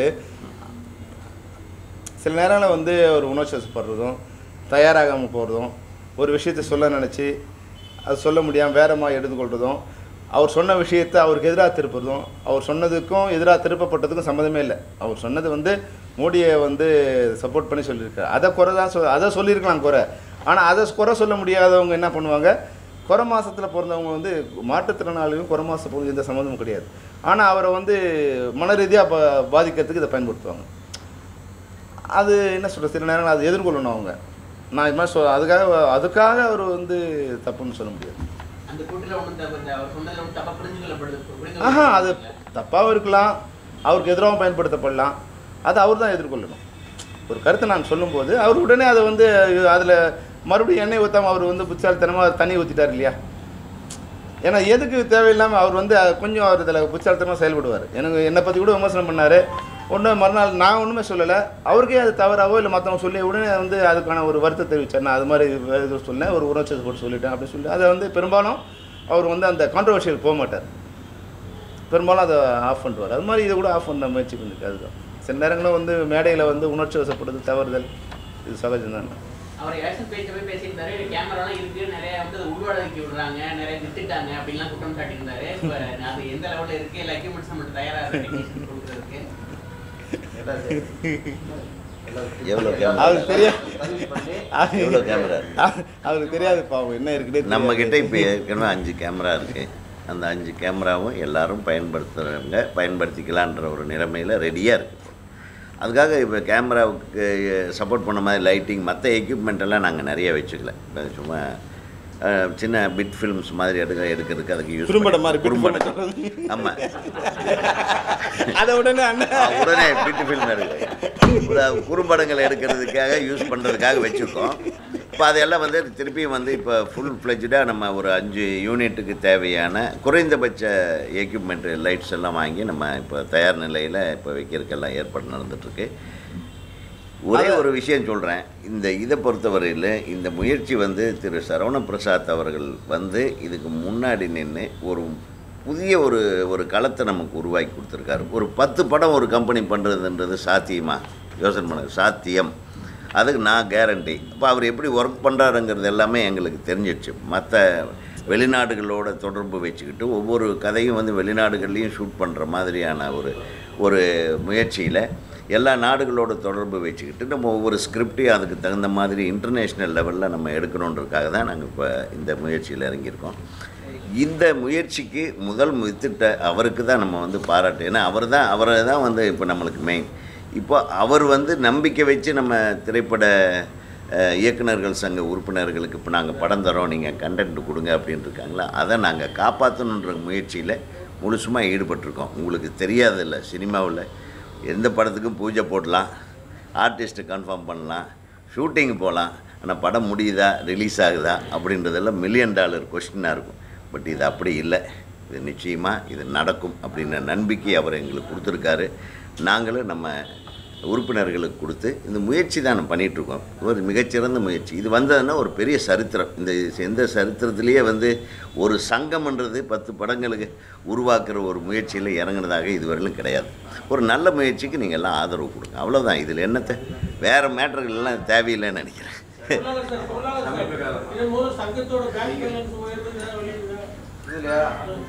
சில நேரங்களில் வந்து ஒரு உணர்ச்சிப்படுறதும் தயாராகாமல் போகிறதும் ஒரு விஷயத்தை சொல்ல நினச்சி அது சொல்ல முடியாமல் வேறமாக எடுத்துக்கொள்றதும் அவர் சொன்ன விஷயத்தை அவருக்கு எதிராக திருப்புறதும் அவர் சொன்னதுக்கும் எதிராக திருப்பப்பட்டதுக்கும் சம்மந்தமே இல்லை அவர் சொன்னது வந்து மோடியை வந்து சப்போர்ட் பண்ணி சொல்லியிருக்காரு அதை குறை தான் சொல் அதை சொல்லியிருக்கலாம் குறை ஆனால் அதை குறை சொல்ல முடியாதவங்க என்ன பண்ணுவாங்க குறை மாசத்துல பிறந்தவங்க வந்து மாற்றுத்திறனாளியும் குறை மாதம் பிறந்த எந்த சம்மந்தமும் கிடையாது ஆனால் அவரை வந்து மன ரீதியாக பா பாதிக்கிறதுக்கு இதை பயன்படுத்துவாங்க அது என்ன சொல்கிறது சில நேரங்கள் அதை எதிர்கொள்ளணும் அவங்க நான் இது மாதிரி சொல் அதுக்காக அதுக்காக அவர் வந்து தப்புன்னு சொல்ல முடியாது அந்த கூட்டில் ஒன்றும் தப்பு இல்லை. அவர் சொன்னதுல ஒன்றும் தப்பா புரிஞ்சுக்கொள்ளப்படுது புரிந்து ஆஹா அது கொள்ளப்படுது. தப்பாகவும் இருக்கலாம் அவருக்கு எதிராகவும் பயன்படுத்தப்படலாம் அதை அவர் தான் எதிர்கொள்ளணும் ஒரு கருத்தை நான் சொல்லும்போது அவர் உடனே அதை வந்து அதில் மறுபடியும் எண்ணெய் ஊற்றாமல் அவர் வந்து புத்தாலித்தனமாக தண்ணி ஊற்றிட்டார் இல்லையா ஏன்னா எதுக்கு தேவையில்லாமல் அவர் வந்து அஹ், கொஞ்சம் அவர் இதில் புத்தாலித்தனமாக செயல்படுவார் எனக்கு என்னை பற்றி கூட விமர்சனம் பண்ணார் ஒன்றும் மறுநாள் நான் ஒன்றுமே சொல்லலை அவருக்கே அது தவறாவோ இல்லை மற்றவங்க சொல்லி உடனே வந்து அதுக்கான ஒரு வருத்தத்தை தெரிவிச்சார் நான் அது மாதிரி இது சொன்னேன் ஒரு உணர்ச்சி போட்டு சொல்லிட்டேன் அப்படின்னு சொல்லி அதை வந்து பெரும்பாலும் அவர் வந்து அந்த கான்ட்ரவர்ஷியல் போக மாட்டார் பெரும்பாலும் அதை ஆஃப் பண்ணிடுவார் அது மாதிரி இதை கூட ஆஃப் பண்ண முயற்சி பண்ணிருக்கு அதுதான் சில நேரங்களும் வந்து மேடையில் வந்து உணர்ச்சி வசப்படுறது தவறுதல் இது சகஜம் தான் அவர் எலெக்ஷன் பேச்ச போய் பேசியிருந்தாரு கேமராலாம் இருக்கு நிறைய வந்து அதை உள்வாடகைக்கு விடுறாங்க நிறைய வித்துட்டாங்க அப்படின்லாம் குற்றம் சாட்டியிருந்தாரு இப்ப அது எந்த லெவல்ல இருக்கு எல்லா எக்யூப்மெண்ட்ஸ் நம்மளுக்கு தயாரா இருக்கு technician கொடுக்கறதுக்கு எவ்வளோ கேமரா அவருக்கு தெரியாது எவ்வளோ கேமரா அவருக்கு தெரியாது பாவம் என்ன இருக்குன்னு நம்ம கிட்ட இப்போ ஏற்கனவே அஞ்சு கேமரா இருக்கு அந்த அஞ்சு கேமராவும் எல்லாரும் பயன்படுத்துகிறவங்க பயன்படுத்திக்கலான்ற ஒரு நிலைமையில் ரெடியாக இருக்கு இப்போ. அதுக்காக இப்போ கேமராவுக்கு சப்போர்ட் பண்ண மாதிரி லைட்டிங் மற்ற எக்யூப்மெண்ட் எல்லாம் நாங்கள் நிறைய வச்சுக்கல இப்போ சும்மா அஹ், சின்ன பிட் ஃபிலிம்ஸ் மாதிரி எடுக்க எடுக்கிறதுக்கு அதுக்கு யூஸ் குறும்படம் மாதிரி bit குறும்படம் film சொல்றது. ஆமாம் அதை உடனே அண்ணன் உடனே பிட்டு ஃபில்ம் எடுக்க ஒரு குறும்படங்கள் எடுக்கிறதுக்காக யூஸ் பண்ணுறதுக்காக வச்சுருக்கோம் இப்போ அதெல்லாம் வந்து திருப்பியும் வந்து இப்போ ஃபுல் ஃப்ளெஜ்டாக நம்ம ஒரு அஞ்சு யூனிட்டுக்கு தேவையான குறைந்தபட்ச எக்யூப்மெண்ட் லைட்ஸ் எல்லாம் வாங்கி நம்ம இப்போ தயார் நிலையில் இப்போ வைக்கிறதுக்கெல்லாம் ஏற்பாடு நடந்துட்டுருக்கு ஒரே ஒரு விஷயம் சொல்கிறேன் இந்த இதை பொறுத்தவரையில் இந்த முயற்சி வந்து திரு சரவண பிரசாத் அவர்கள் வந்து இதுக்கு முன்னாடி நின்று ஒரு புதிய ஒரு ஒரு களத்தை நமக்கு உருவாக்கி கொடுத்துருக்காரு ஒரு பத்து படம் ஒரு கம்பெனி பண்ணுறதுன்றது சாத்தியமா யோசனை பண்ண சாத்தியம் அதுக்கு நான் கேரண்டி அப்போ அவர் எப்படி ஒர்க் பண்ணுறாருங்கிறது எல்லாமே எங்களுக்கு தெரிஞ்சிடுச்சு மற்ற வெளிநாடுகளோட தொடர்பு வச்சுக்கிட்டு ஒவ்வொரு கதையும் வந்து வெளிநாடுகள்லேயும் ஷூட் பண்ணுற மாதிரியான ஒரு ஒரு முயற்சியில் எல்லா நாடுகளோட தொடர்பு வச்சுக்கிட்டு நம்ம ஒவ்வொரு ஸ்கிரிப்டையும் அதுக்கு தகுந்த மாதிரி இன்டர்நேஷ்னல் லெவலில் நம்ம எடுக்கணுன்றதுக்காக தான் நாங்கள் இப்போ இந்த முயற்சியில் இறங்கியிருக்கோம் இந்த முயற்சிக்கு முதல் வித்திட்ட அவருக்கு தான் நம்ம வந்து பாராட்டு ஏன்னா அவர் தான் அவரை தான் வந்து இப்போ நம்மளுக்கு மெயின் இப்போ அவர் வந்து நம்பிக்கை வச்சு நம்ம திரைப்பட அஹ், இயக்குனர்கள் சங்க உறுப்பினர்களுக்கு இப்போ நாங்கள் படம் தரோம் நீங்கள் கண்டென்ட் கொடுங்க அப்படின்னு இருக்காங்களா அதை நாங்கள் காப்பாற்றணுன்ற முயற்சியில் முழுசுமாக ஈடுபட்டிருக்கோம் உங்களுக்கு தெரியாதில்ல சினிமாவில் எந்த படத்துக்கும் பூஜை போடலாம் ஆர்டிஸ்ட்டு கன்ஃபார்ம் பண்ணலாம் ஷூட்டிங் போகலாம் ஆனால் படம் முடியுதா ரிலீஸ் ஆகுதா அப்படின்றதெல்லாம் மில்லியன் டாலர் கொஸ்டினாக இருக்கும் பட் இது அப்படி இல்லை இது நிச்சயமாக இது நடக்கும் அப்படின்ற நம்பிக்கை அவர் எங்களுக்கு கொடுத்துருக்காரு நாங்களும் நம்ம உறுப்பினர்களுக்கு கொடுத்து இந்த முயற்சி தான் நம்ம பண்ணிகிட்ருக்கோம் ஒரு மிகச்சிறந்த முயற்சி இது வந்ததுன்னா ஒரு பெரிய சரித்திரம் இந்த எந்த சரித்திரத்திலேயே வந்து ஒரு சங்கம்ன்றது பத்து படங்களுக்கு உருவாக்குற ஒரு முயற்சியில் இறங்குனதாக இதுவரையிலும் கிடையாது ஒரு நல்ல முயற்சிக்கு நீங்கள் எல்லாம் ஆதரவு கொடுங்க அவ்வளோதான் இதில் என்னத்தை வேறு மேட்டர்கள் எல்லாம் தேவையில்லைன்னு நினைக்கிறேன் சொல்லாங்க சார் சொல்லாங்க சார் இதன் மூலம் சங்கத்தோட பேங்க் பேலன்ஸ் உயர்வு ஏதாவது வழி இருக்கா?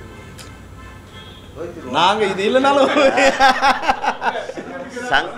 நாங்கள் இது இல்லைனாலும் சங்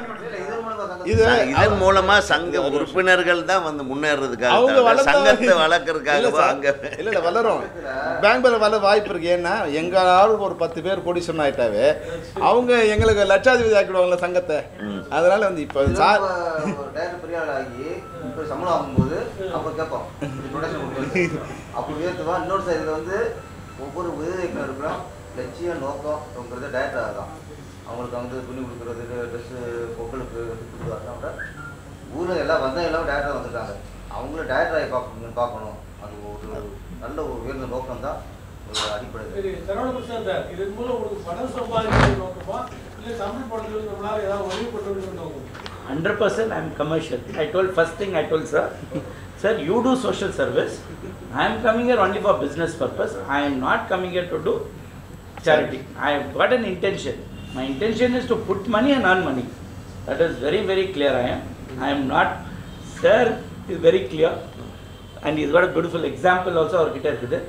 இது ச- இதன் மூலமா சங்க உறுப்பினர்கள் தான் வந்து முன்னேறதுக்காக அவங்க தவிர வளர்ந்தா- சங்கத்தை இல்ல வளர்க்கறதுக்காக சார். அங்க இல்ல இல்ல வளரும் பேங்க்ல வளர வாய்ப்பு இருக்கு ஏன்னா எங்க ஆளுக்கு ஒரு பத்து பேர் கோடீஸ்வரன் ஆயிட்டாவே அவங்க எங்களுக்கு லட்சாதிபதி ஆக்கிடுவாங்கல்ல சங்கத்தை அதனால வந்து இப்போ சார் டேரக்டர் பெரிய ஆள் ஆகி இப்போ சம்பளம் ஆகும்போது அப்போ கேட்போம் ப்ரொடக்ஷன் கொடுத்து அப்போ உயர்த்துவா இன்னொரு சைடில் வந்து ஒவ்வொரு உதவி இயக்குனருக்கும் லட்சியம் நோக்கம்ங்கிறது டேரக்டர் தான் அவங்களுக்கு வந்து துணி கொடுக்குறது ட்ரெஸ்ஸு பொங்கலுக்கு கொடுக்குறாங்க ஊரில் எல்லாம் வந்தவங்க எல்லாம் டேரக்டர் வந்துட்டாங்க அவங்களும் டேரக்டர் ஆகி பார்க்கணும் பார்க்கணும் அது ஒரு நல்ல ஒரு உயர்ந்த நோக்கம் தான் ஒரு அடிப்படை சரி சரவண பிரசாத் சார் இதன் மூலம் உங்களுக்கு பணம் சம்பாதிக்கிற நோக்கமா இல்ல தமிழ் படத்துல நம்மளால ஏதாவது உதவி பண்ணுறது நோக்கம் 100% I am commercial. I told first thing I told sir, sir you do social service. I am coming here only for business purpose. I am not coming here to do charity. I have got an intention. My intention is to put money and earn money. That is very very clear I am. I am not, sir is very clear and he's got a beautiful example also அவர்கிட்ட இருக்குது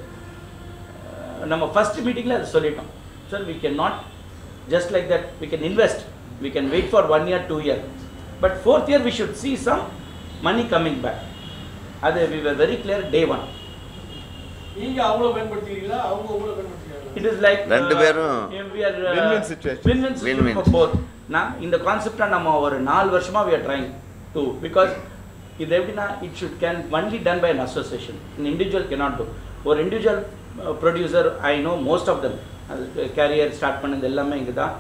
அஹ் நம்ம first மீட்டிங்கில் அதை சொல்லிட்டோம் sir we can not just like that we can invest we can wait for one year two year but fourth year we should see some money coming back அது we were very clear day one நீங்க அவ்வளவு பயன்படுத்திக்கிறீங்களா அவங்க உங்களை பயன்படுத்திக்கிறாங்களா it is like ரெண்டு பேரும் Win-win situation. win-win situation Win-win. for both நான் இந்த கான்செப்டை நம்ம ஒரு நாலு வருஷமா we are trying to because இது எப்படின்னா it should can only done by an association in individual cannot do ஒரு individual producer I know most of them அது கேரியர் ஸ்டார்ட் பண்ணது எல்லாமே இங்கே தான்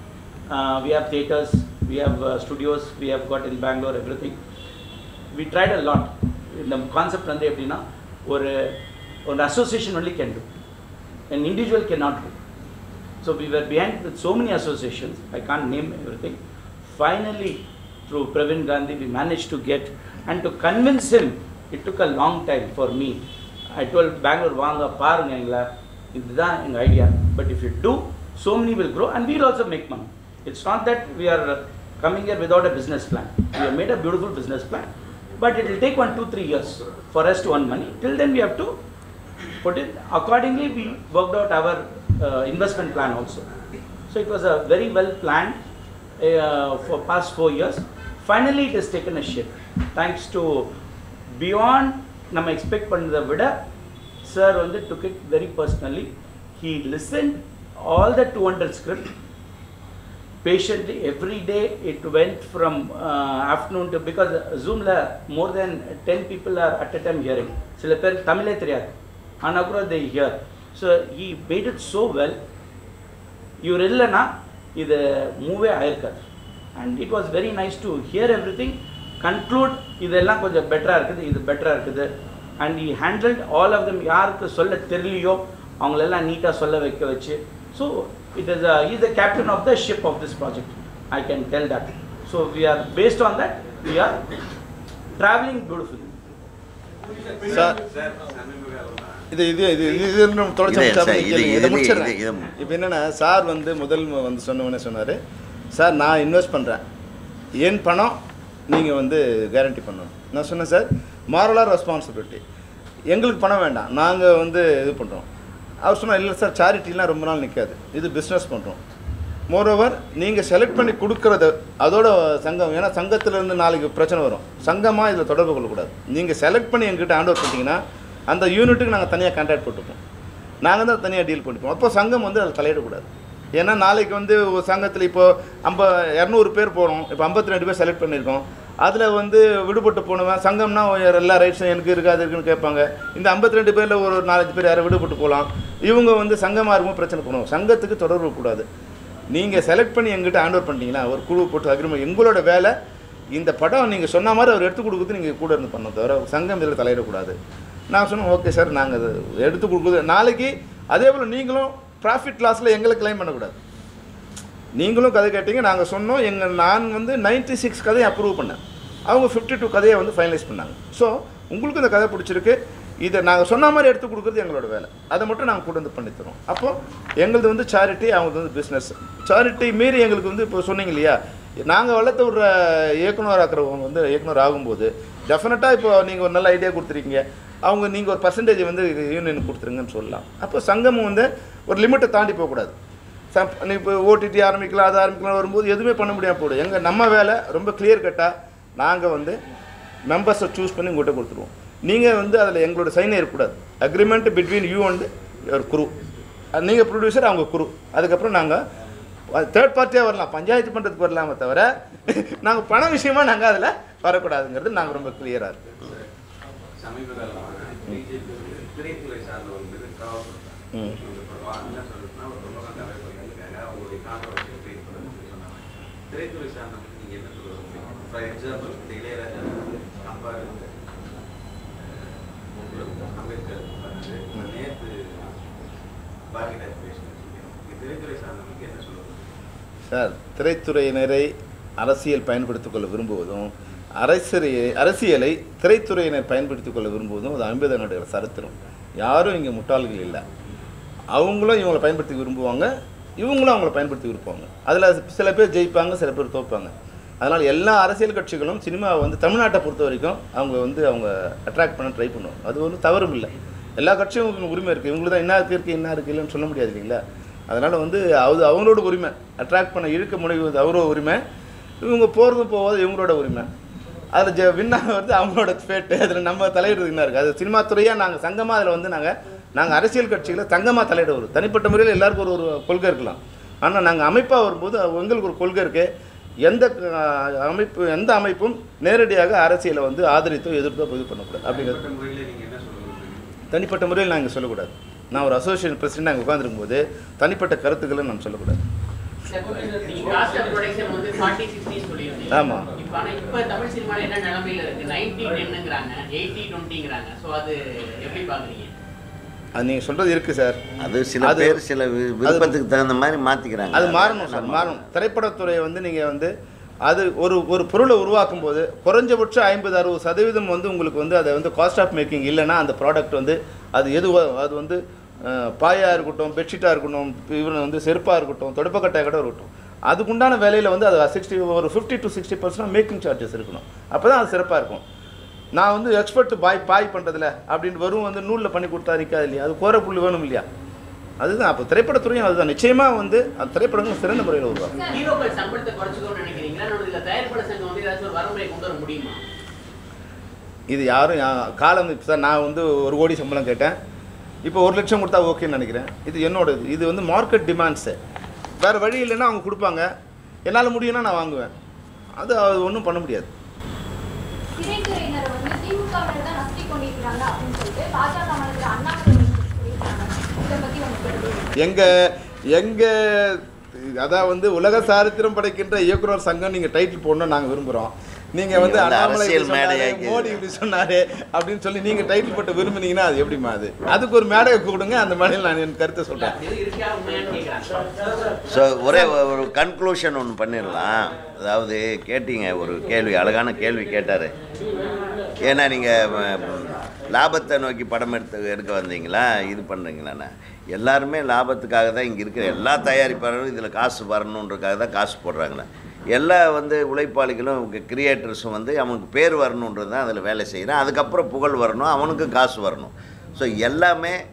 we have theatres we have studios we have got in Bangalore everything we tried a lot இந்த concept வந்து எப்படின்னா ஒரு ஒரு association only can do an individual cannot do. So we were behind with so many associations, I can't name everything. Finally, through Pravin Gandhi, we managed to get, and to convince him, it took a long time for me. I told Bangalore, வாங்க பாருங்க எங்களை இதுதான் எங்கள் idea but if you do so many will grow and we'll also make money. It's not that we are uh, coming here without a business plan. We have made a beautiful business plan, but it will take one, two, three years for us to earn money. Till then, we have to put it. Accordingly, we worked out our uh, investment plan also. So it was a very well planned uh, for past four years. Finally, it has taken a shape. Thanks to beyond நம்ம expect பண்ணதை விட sir வந்து took it very personally. He listened all the 200 script patiently every day it went from uh, afternoon to because zoomல more than 10 people are at a time hearing சில பேர் தமிழே தெரியாது ஆனால் கூட they hear so he made it so well இவர் இல்லைன்னா இது movie ஆயிருக்காது and it was very nice to hear everything conclude இதெல்லாம் கொஞ்சம் பெட்டராக இருக்குது இது பெட்டராக இருக்குது and he handled all of them யாருக்கு சொல்ல தெரியலையோ அவங்களெல்லாம் நீட்டாக சொல்ல வைக்க வச்சு so it is is the captain of the ship of this project I can tell that so we are based on that we are travelling beautiful sir இது இது இது இது இது இன்னும் தொடர்ச்சி இது, முடிச்சா சார், இது, கேளுங்க. இது, இதை இது, முடிச்சிடுறேன் இது, இது. இப்போ என்னென்னா சார் வந்து முதல் வந்து சொன்னவொடனே சொன்னார் சார் நான் இன்வெஸ்ட் பண்ணுறேன் என் பணம் நீங்கள் வந்து கேரண்டி பண்ணணும் நான் சொன்னேன் சார் மாரலாக ரெஸ்பான்சிபிலிட்டி எங்களுக்கு பணம் வேண்டாம் நாங்கள் வந்து இது பண்ணுறோம் அவர் சொன்னார் இல்லை சார் சேரிட்டிலாம் ரொம்ப நாள் நிற்காது இது பிஸ்னஸ் பண்ணுறோம் மோரோவர் நீங்கள் செலக்ட் பண்ணி கொடுக்குறது அதோட சங்கம் ஏன்னா சங்கத்திலேருந்து நாளைக்கு பிரச்சனை வரும் சங்கமாக இதில் தொடர்பு கொள்ளக்கூடாது நீங்கள் செலக்ட் பண்ணி எங்ககிட்ட ஹேண்ட் ஓவர் பண்ணிட்டீங்கன்னா அந்த யூனிட்டுக்கு நாங்கள் தனியாக கான்ட்ராக்ட் போட்டுப்போம் நாங்கள் தான் தனியாக டீல் பண்ணிப்போம் அப்போ சங்கம் வந்து அதில் தலையிடக்கூடாது ஏன்னா நாளைக்கு வந்து ஒரு சங்கத்தில் இப்போ ஐம்ப இரநூறு பேர் போகிறோம் இப்போ ஐம்பத்தி ரெண்டு பேர் செலக்ட் பண்ணியிருக்கோம் அதில் வந்து விடுபட்டு போனவன் சங்கம்னா எல்லா ரைட்ஸும் எனக்கு இருக்குது அது இருக்குன்னு கேட்பாங்க இந்த ஐம்பத்தி ரெண்டு பேரில் ஒரு நாலஞ்சு பேர் யாரும் விடுபட்டு போகலாம் இவங்க வந்து சங்கமாக இருக்கும் பிரச்சனை பண்ணுவோம் சங்கத்துக்கு தொடர்பு கூடாது நீங்கள் செலக்ட் பண்ணி எங்கிட்ட ஹேண்ட் ஓவர் பண்ணிட்டீங்கன்னா ஒரு குழு போட்டு அக்ரிமெண்ட் எங்களோட வேலை இந்த படம் நீங்கள் சொன்ன மாதிரி அவர் எடுத்து கொடுக்குறது நீங்கள் கூட இருந்து பண்ணணும் தவிர சங்கம் இதில் தலையிடக்கூடாது நான் சொன்னேன் ஓகே சார் நாங்கள் அது எடுத்து கொடுக்குறது நாளைக்கு அதே போல் நீங்களும் ப்ராஃபிட் லாஸில் எங்களை கிளைம் பண்ணக்கூடாது நீங்களும் கதை கேட்டீங்க நாங்கள் சொன்னோம் எங்கள் நான் வந்து 96 சிக்ஸ் கதையை அப்ரூவ் பண்ணேன் அவங்க ஃபிஃப்டி டூ கதையை வந்து ஃபைனலைஸ் பண்ணாங்க ஸோ உங்களுக்கு இந்த கதை பிடிச்சிருக்கு இதை நாங்கள் சொன்ன மாதிரி எடுத்து கொடுக்குறது எங்களோட வேலை அதை மட்டும் நாங்கள் கொண்டு வந்து பண்ணித்தரோம் அப்போ எங்களுது வந்து சேரிட்டி அவங்களுக்கு வந்து பிஸ்னஸ் சேரிட்டி மீறி எங்களுக்கு வந்து இப்போ சொன்னீங்க இல்லையா நாங்கள் வளர்த்த ஒரு இயக்குனர் ஆக்குறவங்க வந்து இயக்குனர் ஆகும்போது டெஃபினட்டாக இப்போ நீங்கள் ஒரு நல்ல ஐடியா கொடுத்துருக்கீங்க அவங்க நீங்கள் ஒரு பர்சன்டேஜ் வந்து யூனியன் கொடுத்துருங்கன்னு சொல்லலாம் அப்போ சங்கமும் வந்து ஒரு லிமிட்டை தாண்டி போகக்கூடாது சப் நீ இப்போ ஓடிடி ஆரம்பிக்கலாம் அது ஆரம்பிக்கலாம் வரும்போது எதுவுமே பண்ண முடியாமல் போடும் எங்கள் நம்ம வேலை ரொம்ப கிளியர் கட்டாக நாங்கள் வந்து மெம்பர்ஸை சூஸ் பண்ணி உங்கள்கிட்ட கொடுத்துருவோம் நீங்கள் வந்து அதில் எங்களோட சைனே இருக்கக்கூடாது அக்ரிமெண்ட் பிட்வீன் யூ அண்ட் ஒரு குரு நீங்கள் ப்ரொடியூசர் அவங்க குரு அதுக்கப்புறம் நாங்கள் தேர்ட் பார்ட்டியாக வரலாம் பஞ்சாயத்து பண்ணுறதுக்கு வரலாமே தவிர நாங்கள் பண விஷயமா நாங்கள் அதில் வரக்கூடாதுங்கிறது நாங்கள் ரொம்ப கிளியராக இருக்கோம் சமீபகாலமாக பிஜேபி திரைத்துறை சார்ந்தவங்களுக்கு காவல்துறை ம். என்ன சொல்லுதுன்னா ஒரு ரொம்ப கதை பண்ணியிருக்காங்க அவங்களுடைய கான்ட்ரவர்சி கிரியேட் பண்ணுன்னு சொன்னாங்க திரைத்துறை சார்ந்தவங்களுக்கு நீங்கள் என்ன சொல்ல முடியும் ஃபார் எக்ஸாம்பிள் இந்த இளையராஜா அம்பாரு அம்பேத்கர் வந்து நேற்று பாக்கியராஜ் பேசினேன் திரைத்துறை சார்ந்தவங்களுக்கு என்ன சொல்ல முடியும் சார் திரைத்துறையினரை அரசியல் பயன்படுத்திக் கொள்ள விரும்புவதும் அரசியலை அரசியலை திரைத்துறையினர் பயன்படுத்திக் கொள்ள விரும்புவதும் அது அம்பேத்கருடைய சரித்திரம் யாரும் இங்கே முட்டாள்கள் இல்லை அவங்களும் இவங்களை பயன்படுத்தி விரும்புவாங்க இவங்களும் அவங்கள பயன்படுத்தி விரும்புவாங்க அதில் சில பேர் ஜெயிப்பாங்க சில பேர் தோப்பாங்க அதனால் எல்லா அரசியல் கட்சிகளும் சினிமாவை வந்து தமிழ்நாட்டை பொறுத்த வரைக்கும் அவங்க வந்து அவங்க அட்ராக்ட் பண்ண ட்ரை பண்ணுவாங்க அது ஒன்றும் தவறும் இல்லை எல்லா கட்சியும் உரிமை இருக்குது இவங்களுக்கு தான் என்ன இருக்குது என்ன இருக்குது இல்லைன்னு சொல்ல முடியாது இல்லைங்களா அதனால் வந்து அது அவங்களோட உரிமை அட்ராக்ட் பண்ண இழுக்க முடிவது அவரோட உரிமை இவங்க போகிறதும் போவது இவங்களோட உரிமை அதில் ஜெ வின்னாக வந்து அவங்களோட ஃபேட்டு அதில் நம்ம தலையிடுறது என்ன இருக்குது அது சினிமா துறையாக நாங்கள் சங்கமாக அதில் வந்து நாங்கள் நாங்கள் அரசியல் கட்சிகளை சங்கமாக தலையிட வரும் தனிப்பட்ட முறையில் எல்லாருக்கும் ஒரு ஒரு கொள்கை இருக்கலாம் ஆனால் நாங்கள் அமைப்பாக வரும்போது எங்களுக்கு ஒரு கொள்கை இருக்குது எந்த அஹ், அமைப்பு எந்த அமைப்பும் நேரடியாக அரசியலை வந்து ஆதரித்தோ எதிர்த்தோ இது பண்ணக்கூடாது அப்படிங்கிறது தனிப்பட்ட முறையில் நீங்கள் என்ன சொல்ல விரும்புறீங்க தனிப்பட்ட முறையில் நாங்கள் சொல்லக்கூடாது நான் ஒரு அசோசியேஷன் பிரசிடென்ட் நாங்கள் உட்காந்துருக்கும் போது தனிப்பட்ட கருத்துக்களை நம்ம சொல்லக்கூடாது நீங்க காஸ்ட் ஆஃப் ப்ரொடக்ஷன் வந்து 40 60 சொல்லியிருந்தீங்க ஆமா. இப்போ ஆனா இப்போ தமிழ் சினிமால என்ன நிலைமையில இருக்கு 90 10ங்கறாங்க 80 20ங்கறாங்க சோ அது எப்படி பாக்குறீங்க அது நீங்கள் சொல்கிறது இருக்குது சார் அது சில அது- பேர் சில வி- விருப்பத்துக்கு தகுந்த மாதிரி மாற்றிக்கிறாங்க அது மாறணும் சார் மாறணும் திரைப்படத்துறையை வந்து நீங்கள் வந்து அது ஒரு ஒரு பொருளை உருவாக்கும் போது குறைஞ்சபட்சம் ஐம்பது அறுபது சதவீதம் வந்து உங்களுக்கு வந்து அதை வந்து காஸ்ட் ஆஃப் மேக்கிங் இல்லைன்னா அந்த ப்ராடக்ட் வந்து அது எதுவோ அது வந்து அஹ், பாயாக இருக்கட்டும் பெட்ஷீட்டாக இருக்கட்டும் இவன் வந்து செருப்பாக இருக்கட்டும் தொடப்பக்கட்டாக கூட இருக்கட்டும் அதுக்குண்டான வேலையில் வந்து அது சிக்ஸ்டி ஒரு fifty to sixty percent making charges இருக்கணும் அப்போ தான் அது சிறப்பாக இருக்கும் நான் வந்து எக்ஸ்பர்ட் பாய் பாய் பண்ணுறதுல அப்படின்னு வரும் வந்து நூலில் பண்ணி கொடுத்தா நிற்காது இல்லையா அது கோர புள்ளி வேணும் இல்லையா அதுதான் அப்போ திரைப்படத்துறையும் அதுதான் நிச்சயமாக வந்து அந்த திரைப்படங்கள் சிறந்த முறையில் உருவாகும் ஹீரோக்கள் சம்பளத்தை குறைச்சுக்கணும்னு நினைக்கிறீங்களா இல்ல இதுல தயாரிப்பாளர் சங்கம் வந்து ஏதாச்சும் ஒரு வரமுறை கொண்டு வர முடியுமா இது யாரும் யா- காலம் இப்போ சார் நான் வந்து ஒரு கோடி சம்பளம் கேட்டேன் இப்போ ஒரு லட்சம் கொடுத்தா ஓகேன்னு நினைக்கிறேன் இது என்னோட இது. இது வந்து மார்க்கெட் டிமாண்ட்ஸு வேறு வழி இல்லைன்னா அவங்க கொடுப்பாங்க என்னால் முடியும்னா நான் வாங்குவேன் அது அது ஒன்றும் பண்ண முடியாது திரைத்துறையினர் வந்து திமுகவினர் தான் நசுக்கி கொண்டிருக்கிறாங்க அப்படின்னு சொல்லிட்டு பாஜக மாநில அண்ணாமலை சொல்லியிருக்காங்க இதை பத்தி உங்க கருத்து எங்கள் எங்கள் அதான் வந்து உலக சாரித்திரம் படைக்கின்ற இயக்குனர் சங்கம் நீங்கள் டைட்டில் போடணும்னு நாங்கள் விரும்புகிறோம் நீங்கள் வந்து நீங்க வந்து அண்ணாமலை இப்படி அரசியல் சொன்னாரு, மேடையாக்கி- மோடி இப்படி சொன்னாரு அப்படின்னு சொல்லி நீங்கள் டைட்டில் போட்டு விரும்புனீங்கன்னா அது எப்படிமா அது அதுக்கு ஒரு மேடையை கொடுங்க அந்த மேடையில் நான் என் கருத்தை இல்ல சொல்கிறேன் அப்படி எதுவும் இருக்கா உண்மையான்னு கேக்குறாங்க ஸோ ஒரே ஒரு கன்க்ளூஷன் ஒன்று பண்ணிடலாம் அதாவது கேட்டீங்க ஒரு கேள்வி அழகான கேள்வி கேட்டார் ஏன்னா நீங்கள் லாபத்தை நோக்கி படம் எடுத்து எடுக்க வந்தீங்களா இது பண்ணுறீங்களாண்ணா எல்லாருமே லாபத்துக்காக தான் இங்கே இருக்கிற எல்லா தயாரிப்பாளரும் இதில் காசு வரணுன்றதுக்காக தான் காசு போடுறாங்களே எல்லா வந்து உழைப்பாளிகளும் கிரியேட்டர்ஸும் வந்து அவனுக்கு பேர் வரணுன்றது தான் அதில் வேலை செய்கிறான் அதுக்கப்புறம் புகழ் வரணும் அவனுக்கு காசு வரணும் ஸோ எல்லாமே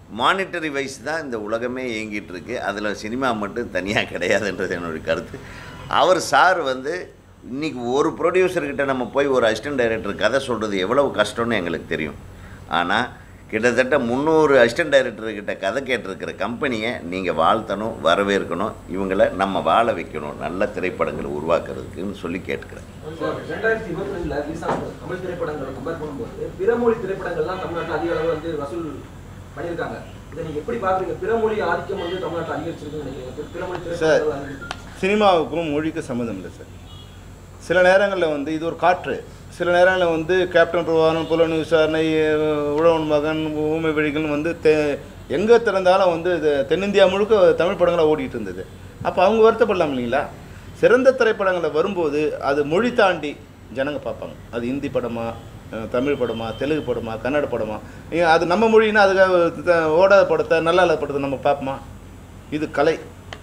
மானிட்டரி வைஸ் தான் இந்த உலகமே இயங்கிட்டு இருக்கு அதில் சினிமா மட்டும் தனியாக கிடையாதுன்றது என்னுடைய கருத்து அவர் சார் வந்து இன்றைக்கி ஒரு ப்ரொடியூசர்கிட்ட நம்ம போய் ஒரு அசிஸ்டன்ட் டைரக்டர் கதை சொல்கிறது எவ்வளவு கஷ்டம்னு எங்களுக்கு தெரியும் ஆனால் கிட்டத்தட்ட முந்நூறு அசிஸ்டன்ட் டைரக்டர்கிட்ட கதை கேட்டிருக்கிற கம்பெனியை நீங்கள் வாழ்த்தணும் வரவேற்கணும் இவங்களை நம்ம வாழ வைக்கணும் நல்ல திரைப்படங்களை உருவாக்குறதுக்குன்னு சொல்லி கேட்டுக்கிறேன் ரெண்டாயிரத்தி இருபத்தி ரெண்டுல ரிலீஸ் ஆன தமிழ் திரைப்படங்களை கம்பேர் பண்ணும்போது பிற மொழி திரைப்படங்கள்லாம் தமிழ்நாட்டில் அதிக அளவு வந்து வசூல் பண்ணியிருக்காங்க இதை நீங்க எப்படி பாக்குறீங்க பிற மொழி ஆதிக்கம் வந்து தமிழ்நாட்டில் அதிகரிச்சிருக்குன்னு நினைக்கிறீங்க பிற மொழி திரைப்படங்கள் அதிகரிச்சிருக்கு. சினிமாவுக்கும் மொழிக்கும் சம்மந்தம் இல்லை சார் சில நேரங்களில் வந்து இது ஒரு காற்று சில நேரங்களில் வந்து கேப்டன் பிரபாகரன் புலன் விசாரணை அஹ், உழவன் மகன் ஊமை வழிகள் வந்து தெ எங்கே திறந்தாலும் வந்து இது தென்னிந்தியா முழுக்க தமிழ் படங்களாக ஓடிட்டு இருந்தது அப்போ அவங்க வருத்தப்படலாம் இல்லைங்களா சிறந்த திரைப்படங்களை வரும்போது அது மொழி தாண்டி ஜனங்க பார்ப்பாங்க அது ஹிந்தி படமா அஹ், தமிழ் படமா தெலுங்கு படமா கன்னட படமா ஏன் அது நம்ம மொழின்னா அதுக்காக த- ஓடாத படத்தை நல்லா இல்லாத படத்தை நம்ம பார்ப்போமா இது கலை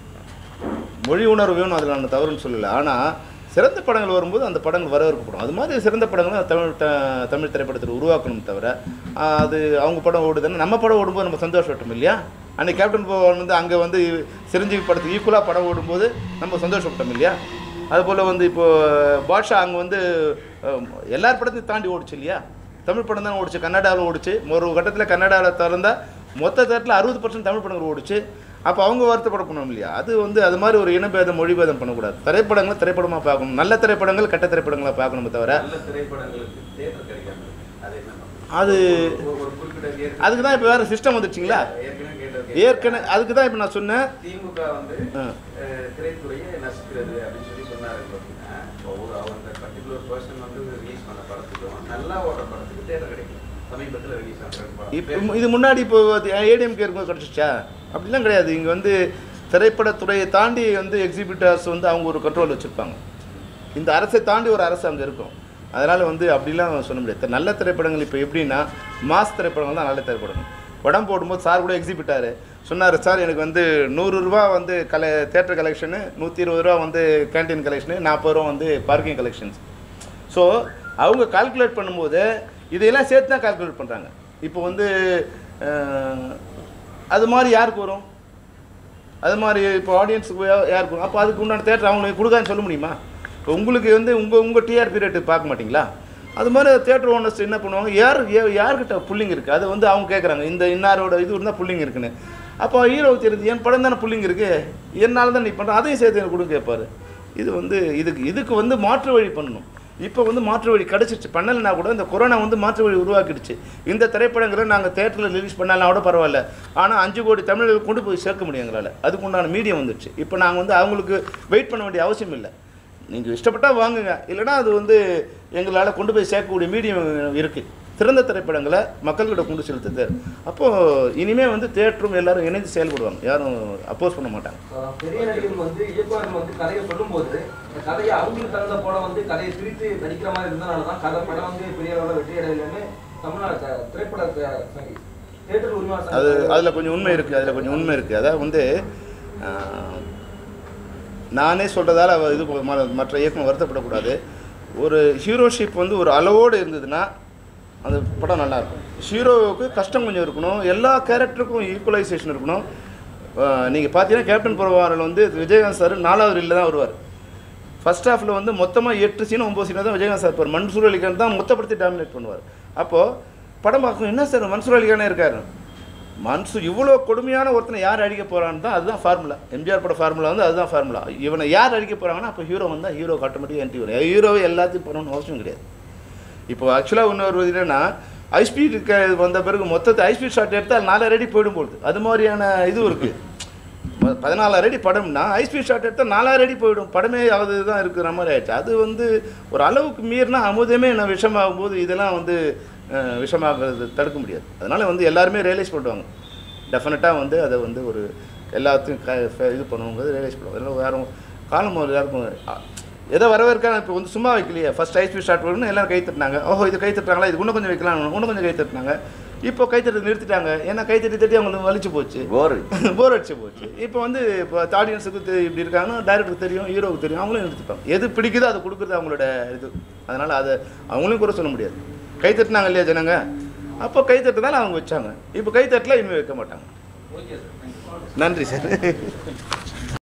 மொழி உணர்வு வேணும் அதில் நான் தவறுன்னு சொல்லலை ஆனால் சிறந்த படங்கள் வரும்போது அந்த படங்கள் வரவேற்கப்படும் அது மாதிரி சிறந்த படங்களை தமிழ் த- தமிழ் திரைப்படத்தில் உருவாக்கணும் தவிர ஆஹ், அது அவங்க படம் ஓடுதுன்னா நம்ம படம் ஓடும்போது நம்ம சந்தோஷப்பட்டோம் இல்லையா அன்னைக்கு கேப்டன் பவன் வந்து அங்கே வந்து சிரஞ்சீவி படத்துக்கு ஈக்குவலாக படம் ஓடும்போது நம்ம சந்தோஷப்பட்டோம் இல்லையா அதுபோல் வந்து இப்போது பாட்ஷா அங்கே வந்து அஹ், எல்லார் படத்தையும் தாண்டி ஓடிச்சு இல்லையா தமிழ் படம் தான் ஓடிச்சு கன்னடாவில் ஓடிச்சு ஒரு கட்டத்தில் கன்னடாவில் திறந்தா மொத்த தரத்தில் அறுபது பர்சன்ட் தமிழ் படங்கள் ஓடிச்சு அப்போ அவங்க வருத்தப்படணும் இல்லையா அது வந்து அது மாதிரி ஒரு இனபேதம் மொழிபேதம் பண்ணக்கூடாது திரைப்படங்களை திரைப்படமாக பார்க்கணும் நல்ல திரைப்படங்கள் கெட்ட திரைப்படங்களாக பார்க்கணுமே தவிர நல்ல திரைப்படங்களுக்கு தேட்டர் கிடைக்காம இருக்கு. அது என்ன பண்ணுறது? அது ஒரு- ஒரு குறிப்பிட்ட ஏற்கனவே- அதுக்கு தான் இப்போ வேறு சிஸ்டம் வந்துடுச்சிங்களா ஏற்கனவே கேட்டது ஏற்கனவே அதுக்கு தான் இப்போ நான் சொன்னேன் திமுக வந்து ஆ. அஹ், திரைத்துறையை நசுக்கிறது அப்படின்னு சொல்லி சொன்னாரு பார்த்தீங்கன்னா இப்போ ஒரு அந்த பர்டிகுலர் பர்சன் வந்து ரிலீஸ் பண்ண படத்துக்கும் நல்லா ஓடுற படத்துக்கு தேட்டர் கிடைக்கும் சமீபத்தில் ரிலீஸ் ஆன படம் இப்போ இது முன்னாடி இப்போ ஏடிஎம்கே இருக்கும்போது கிடச்சிச்சா அப்படிலாம் கிடையாது இங்கே வந்து திரைப்படத்துறையை தாண்டி வந்து எக்ஸிபிட்டர்ஸ் வந்து அவங்க ஒரு கண்ட்ரோல் வச்சுருப்பாங்க இந்த அரசை தாண்டி ஒரு அரசு அங்கே இருக்கும் அதனால் வந்து அப்படிலாம் சொல்ல முடியாது நல்ல திரைப்படங்கள் இப்போ எப்படின்னா மாஸ் திரைப்படங்கள் தான் நல்ல திரைப்படங்கள் படம் போடும்போது சார் கூட எக்ஸிபிட்டார் சொன்னார் சார் எனக்கு வந்து நூறுரூவா வந்து கலை தேட்டர் கலெக்ஷனு நூற்றி இருபது ரூபா வந்து கேண்டீன் கலெக்ஷனு நாற்பது ரூபா வந்து பார்க்கிங் கலெக்ஷன்ஸ் ஸோ அவங்க கால்குலேட் பண்ணும்போது இதையெல்லாம் சேர்த்து தான் கால்குலேட் பண்ணுறாங்க இப்போ வந்து அஹ், அது மாதிரி யாருக்கு வரும் அது மாதிரி இப்போ ஆடியன்ஸுக்கு யாருக்கு வரும் அப்போ அதுக்கு உண்டான தேட்டர் அவங்களுக்கு கொடுக்கான்னு சொல்ல முடியுமா இப்போ உங்களுக்கு வந்து உங்கள் உங்கள் டிஆர்பி ரேட்டு பார்க்க மாட்டிங்களா அது மாதிரி தேட்டர் ஓனர்ஸ் என்ன பண்ணுவாங்க யார் யா- யார்கிட்ட புல்லிங் இருக்குது அதை வந்து அவங்க கேட்குறாங்க இந்த இன்னாரோட இது இருந்தால் புல்லிங் இருக்குன்னு அப்போ ஹீரோவுக்கு தெரியுது என் படம் தானே புல்லிங் இருக்குது என்னால் தான் நீ பண்ணுற அதையும் சேர்த்து எனக்கு கொடுங்க கேட்பாரு இது வந்து இதுக்கு இதுக்கு வந்து மாற்று வழி பண்ணணும் இப்போ வந்து மாற்று வழி கிடச்சிருச்சு பண்ணலைன்னா கூட இந்த கொரோனா வந்து மாற்று வழி உருவாக்கிடுச்சு இந்த திரைப்படங்களை நாங்கள் தேட்டரில் ரிலீஸ் பண்ணாலும் கூட பரவாயில்ல ஆனால் அஞ்சு கோடி தமிழர்கள் கொண்டு போய் சேர்க்க முடியும் எங்களால் அதுக்கு உண்டான மீடியம் வந்துடுச்சு இப்போ நாங்கள் வந்து அவங்களுக்கு வெயிட் பண்ண வேண்டிய அவசியம் இல்லை நீங்கள் இஷ்டப்பட்டால் வாங்குங்க இல்லைன்னா அது வந்து எங்களால் கொண்டு போய் சேர்க்கக்கூடிய மீடியம் இருக்குது சிறந்த திரைப்படங்களை மக்கள்கிட்ட கொண்டு செலுத்துது அப்போது இனிமேல் வந்து தேட்டரும் எல்லாரும் இணைந்து செயல்படுவாங்க யாரும் அப்போஸ் பண்ண மாட்டாங்க அஹ் பெரிய நடிகர்கள் வந்து இயக்குநர்கள் வந்து கதையை சொல்லும்போது இந்த கதையை அவங்களுக்கு தகுந்த போல வந்து கதையை பிரித்து நடிக்கிற மாதிரி இருந்தனால தான் கதை படம் வந்து பெரிய அளவில் வெற்றி அடையலன்னு தமிழ்நாடு த- திரைப்பட த- sorry, தியேட்டர் உரிமையாளர் அது சங்கம் அதில் கொஞ்சம் உண்மை இருக்குது அதில் கொஞ்சம் உண்மை இருக்குது அதாவது வந்து ஆஹ், நானே சொல்கிறதால இது ம- மற்ற இயக்கம் வருத்தப்படக்கூடாது ஒரு ஹீரோஷிப் வந்து ஒரு அளவோடு இருந்ததுன்னா அந்த படம் நல்லாயிருக்கும் ஹீரோவுக்கு கஷ்டம் கொஞ்சம் இருக்கணும் எல்லா கேரக்டருக்கும் ஈக்குவலைசேஷன் இருக்கணும் நீங்கள் பார்த்தீங்கன்னா கேப்டன் பிரபாகரன் வந்து விஜயகாந்த் சார் நாலாவது ரீலில் தான் வருவார் ஃபர்ஸ்ட் ஹாஃபில் வந்து மொத்தமாக எட்டு சீனும் ஒம்பது சீனாக தான் விஜயகாந்த் சார் இருப்பார் மன்சூர் அலிகான் தான் மொத்தப்படுத்தி டாமினேட் பண்ணுவார் அப்போது படம் பார்க்கும் என்ன சார் மன்சூர் அலிகானே இருக்காரு மன்சூர் இவ்வளோ கொடுமையான ஒருத்தனை யார் அடிக்க போகிறான்னு தான் அதுதான் ஃபார்முலா எம்ஜிஆர் பட ஃபார்முலா வந்து அதுதான் ஃபார்முலா இவனை யார் அடிக்க போகிறாங்கன்னா அப்போ ஹீரோ வந்தால் ஹீரோ ஆட்டோமேட்டிக் என்ட்ரி வரும் ஹீரோவை எல்லாத்தையும் பண்ணணும்னு அவசியம் கிடையாது இப்போ ஆக்சுவலாக இன்னொரு இது என்னன்னா ஹைஸ்பீட் வந்த பிறகு மொத்தத்தை ஹைஸ்பீட் ஷாட் எடுத்தால் நாலாயிரம் அடி போயிடும் போகுது அது மாதிரியான இதுவும் இருக்குது பதினாலாயிரம் அடி படம்னா ஹைஸ்பீட் ஷாட் எடுத்தால் நாலாயிரம் அடி போயிடும் படமே அது தான் இருக்கிற மாதிரி ஆயிடுச்சு அது வந்து ஒரு அளவுக்கு மீறினா அமுதமே நான் விஷமாகும் போது இதெல்லாம் வந்து அஹ், விஷமாகிறது தடுக்க முடியாது அதனால் வந்து எல்லாருமே ரியலைஸ் பண்ணுவாங்க டெஃபினட்டாக வந்து அதை வந்து ஒரு எல்லாத்தையும் க ஃப- இது பண்ணுவோங்கிறது ரியலைஸ் பண்ணுவாங்க அதனால் யாரும் காலம் ஒரு யாருக்கும் அ, எதை வரவேற்கான இப்போ வந்து சும்மா வைக்கலையே ஃபஸ்ட் ஹைஸ்பீட் ஷாட் வரணும் எல்லாரும் கை தட்டினாங்க ஓஹோ இது கை தட்டுறாங்களா இது இன்னும் கொஞ்சம் வைக்கலாம் இன்னும் கொஞ்சம் கை தட்டினாங்க இப்போ கை தட்டு நிறுத்திட்டாங்க ஏன்னா கை தட்டி தட்டி அவங்களுக்கு வலிச்சு போச்சு போர் போர் அடிச்சு போச்சு இப்போ வந்து இப்போ ஆடியன்ஸுக்கு இப்படி இருக்காங்கன்னா டேரக்டருக்கு தெரியும் ஹீரோவுக்கு தெரியும் அவங்களும் எடுத்துப்பாங்க எது பிடிக்குதோ அதை கொடுக்குறது அவங்களோட இது அதனால் அதை அவங்களையும் கூட சொல்ல முடியாது கை தட்டினாங்க இல்லையா ஜனங்க அப்போ கைத்தட்டு தான் அவங்க வச்சாங்க இப்போ கைத்தட்டல இனிமேல் வைக்க மாட்டாங்க ஓகே சார் தேங்க்யூ நன்றி சார்